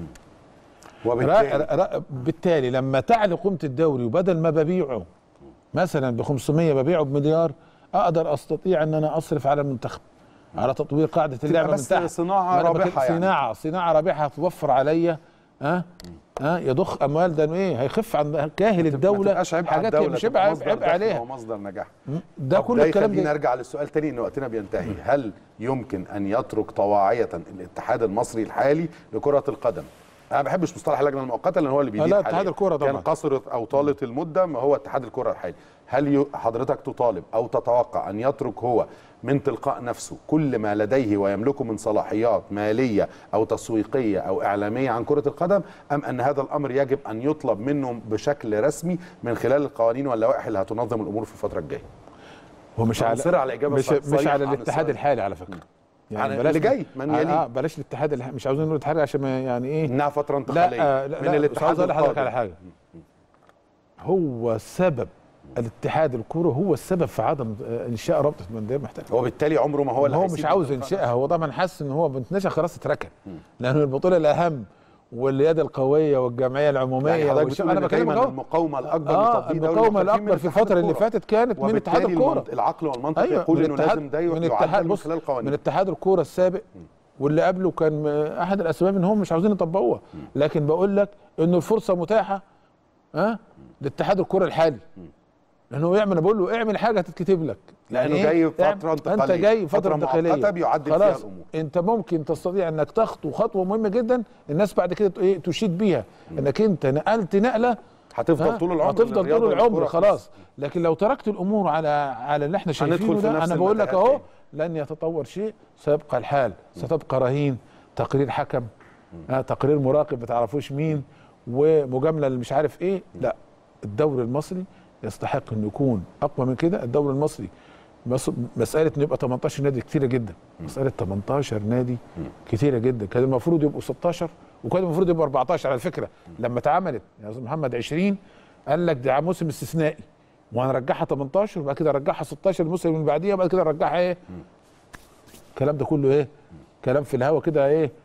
وبالتالي رأ- رأ- بالتالي لما تعلي قيمه الدوري وبدل ما ببيعه مثلا ب 500 ببيعه بمليار اقدر استطيع ان انا اصرف على المنتخب على تطوير قاعده اللعبه من بس تحت صناعة ما أنا بكلم- رابحة يعني. صناعه صناعه رابحه هتوفر عليا ها ها يضخ اموال ده ايه هيخف عن كاهل ما الدوله تبقاش عبء على حاجات الدولة مش تبقى عبء مصدر عبء دخل عليها ومصدر نجاح ده طب كل ده الكلام يخلينا ده نرجع للسؤال تاني ان وقتنا بينتهي هل يمكن ان يترك طواعية الاتحاد المصري الحالي لكرة القدم انا ما بحبش مصطلح اللجنه المؤقته لان هو اللي بيدير لا، حالياً. اتحاد الكرة طبعاً. كان قصرت او طالت المده ما هو اتحاد الكره الحالي هل ي- حضرتك تطالب او تتوقع ان يترك هو من تلقاء نفسه كل ما لديه ويملكه من صلاحيات ماليه او تسويقيه او اعلاميه عن كره القدم ام ان هذا الامر يجب ان يطلب منه بشكل رسمي من خلال القوانين واللوائح اللي هتنظم الامور في الفتره الجايه هو مش على مصر على إجابة مش, صريحة مش على عن الاتحاد السؤال. الحالي على فكره عن اللي جاي، من آه, يليه. آه بلاش الاتحاد الح... مش عاوزين نقول الاتحاد عشان ما يعني ايه انها فتره انتقاليه لا, آه لا من لا الاتحاد عاوز اقول لحضرتك القادم. على حاجه هو سبب الاتحاد الكوره هو السبب في عدم آه، انشاء رابطه الانديه المحترفه وبالتالي عمره ما هو اللي هو هيسيب مش عاوز الانتقال. ينشئها هو طبعا حس ان هو بتنشأ خلاص اتركن لانه البطوله الاهم واليد القويه والجمعيه العموميه يعني حضرتك والش- بتقول انا إن بكلمك دايما اهو المقاومه الاكبر اه لتطبيق دوري المقاومه المحترفين من الاكبر في اتحاد الفتره اللي الكرة. فاتت كانت من اتحاد وبالتالي الكوره المنط- العقل والمنطق يقول من انه اتحاد- لازم ده من يعدل اتحاد من بص خلال من قوانين اتحاد الكوره السابق واللي قبله كان آه، احد الاسباب ان هم مش عاوزين يطبقوها لكن بقول لك انه الفرصه متاحه ها لاتحاد الكوره الحالي لانه يعمل أنا بقول له اعمل حاجه تتكتب لك لأنه إيه؟ جاي فترة اعمل- انتقالية. انت جاي فتره فترة انتقاليه مؤقتة بيعدل فيها خلاص الأمور. انت ممكن تستطيع انك تخطو خطوه مهمه جدا الناس بعد كده ت- ايه تشيد بيها انك انت نقلت نقله هتفضل ها؟ طول العمر هتفضل الرياضة طول العمر والكرة خلاص لكن لو تركت الامور على على اللي احنا هندخل شايفينه في ده نفس انا بقول لك المتاهات اهو تاني. لن يتطور شيء سيبقى الحال ستبقى رهين تقرير حكم آه تقرير مراقب ما تعرفوش مين ومجامله اللي مش عارف ايه لا الدوري المصري يستحق انه يكون اقوى من كده الدوري المصري مس- مساله انه يبقى 18 نادي كتيره جدا مساله 18 نادي كتيره جدا كان المفروض يبقوا 16 وكان المفروض يبقوا 14 على فكره لما اتعملت يا استاذ محمد 20 قال لك ده موسم استثنائي وهنرجعها 18 وبعد كده نرجعها 16 الموسم اللي بعديها وبعد كده نرجعها ايه الكلام ده كله ايه كلام في الهوا كده ايه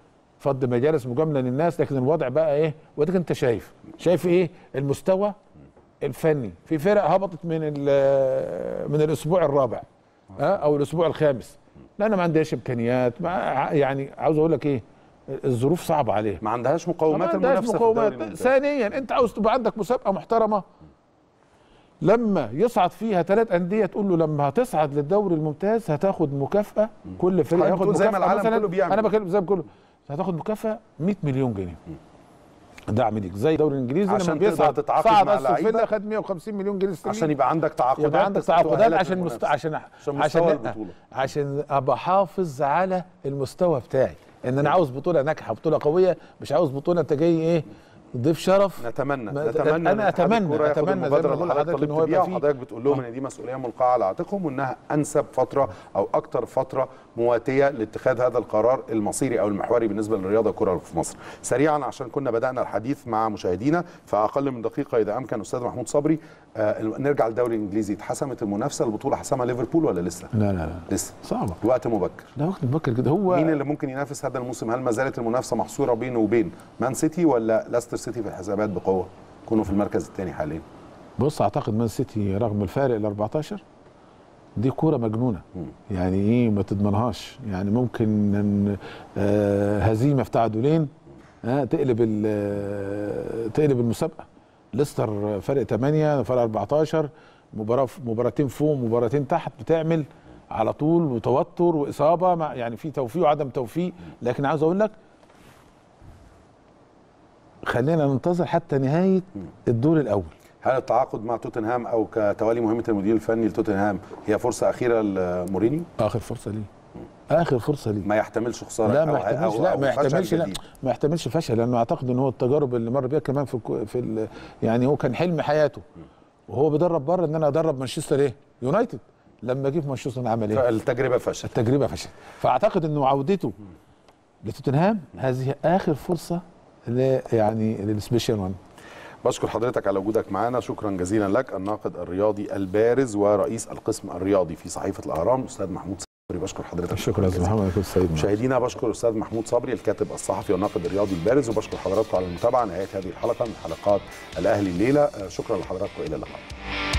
فض مجالس مجامله للناس لكن الوضع بقى ايه واديك انت شايف شايف ايه المستوى الفني في فرق هبطت من ال- من الاسبوع الرابع ها او الاسبوع الخامس لا انا ما عنديش امكانيات ما يعني عاوز اقول لك ايه الظروف صعبه عليه ما عندهاش مقومات ما عندهاش المنافسه في الدوري مقومات الممتاز. ثانيا انت عاوز تبقى عندك مسابقه محترمه لما يصعد فيها ثلاث انديه تقول له لما هتصعد للدوري الممتاز هتاخد مكافاه كل فريق حضرتك هياخد بتقول زي ما مكافاه العالم مثلا كله بيعمل. انا بكلم زي ما كله هتاخد مكافاه 100 مليون جنيه دعم ليك زي الدوري الانجليزي عشان لما تقدر بيصعد تتعاقد صعد مع استون فيلا اللعيبة. خد 150 مليون جنيه استرليني عشان يبقى عندك تعاقدات يبقى عندك بس تعاقدات تؤهلك عشان مست... للمنافسة. عشان عشان عشان مستوى لا، البطولة. عشان ابقى حافظ على المستوى بتاعي ان انا عاوز بطوله ناجحه بطوله قويه مش عاوز بطوله انت جاي ايه ضيف شرف نتمنى ما- نتمنى أنا إن اتحاد أتمنى- الكرة ياخد أتمنى زي ما المبادره بقول اللي حضرتك لحضرتك إن هو طالبت بيها يبقى فيه- وحضرتك بتقول لهم ان دي مسؤوليه ملقاه على عاتقهم وانها انسب فتره او اكثر فتره مواتيه لاتخاذ هذا القرار المصيري او المحوري بالنسبه للرياضه الكره في مصر. سريعا عشان كنا بدانا الحديث مع مشاهدينا فاقل من دقيقه اذا امكن استاذ محمود صبري آه نرجع للدوري الانجليزي اتحسمت المنافسه البطوله حسمها ليفربول ولا لسه؟ لا لا لا لسه صعبه وقت مبكر. ده وقت مبكر كده هو مين اللي ممكن ينافس هذا الموسم؟ هل ما زالت المنافسه محصوره بينه وبين مان سيتي ولا لاستر سيتي في الحسابات بقوه؟ يكونوا في المركز الثاني حاليا. بص اعتقد مان سيتي رغم الفارق ال 14 دي كوره مجنونه يعني ايه ما تضمنهاش يعني ممكن إن، آه هزيمه في تعادلين آه تقلب ال- آه، تقلب المسابقه ليستر فرق 8 فرق 14 مباراه مباراتين فوق مباراتين تحت بتعمل على طول وتوتر واصابه مع يعني في توفيق وعدم توفيق لكن عاوز اقول لك خلينا ننتظر حتى نهايه الدور الاول هل التعاقد مع توتنهام او كتولي مهمه المدير الفني لتوتنهام هي فرصه اخيره لمورينيو؟ اخر فرصه ليه اخر فرصه ليه ما يحتملش خساره لا أو- ما يحتملش أو- لا أو ما فشل يحتملش لا جديد. ما يحتملش فشل لانه اعتقد ان هو التجارب اللي مر بيها كمان في الكو- في ال- يعني هو كان حلم حياته وهو بيدرب بره ان انا ادرب مانشستر ايه يونايتد لما جه في مانشستر عمل ايه التجربه فشل التجربه فشل فاعتقد انه عودته لتوتنهام هذه اخر فرصه ل يعني للسبيشال وان بشكر حضرتك على وجودك معنا شكرا جزيلا لك الناقد الرياضي البارز ورئيس القسم الرياضي في صحيفه الاهرام استاذ محمود صبري بشكر حضرتك شكرا استاذ جزيلا. محمد كنت سعيد معك. مشاهدينا بشكر الاستاذ محمود صبري الكاتب الصحفي والناقد الرياضي البارز وبشكر حضراتكم على المتابعه نهايه هذه الحلقه من حلقات الاهلي الليله آه، شكرا لحضراتكم الى اللقاء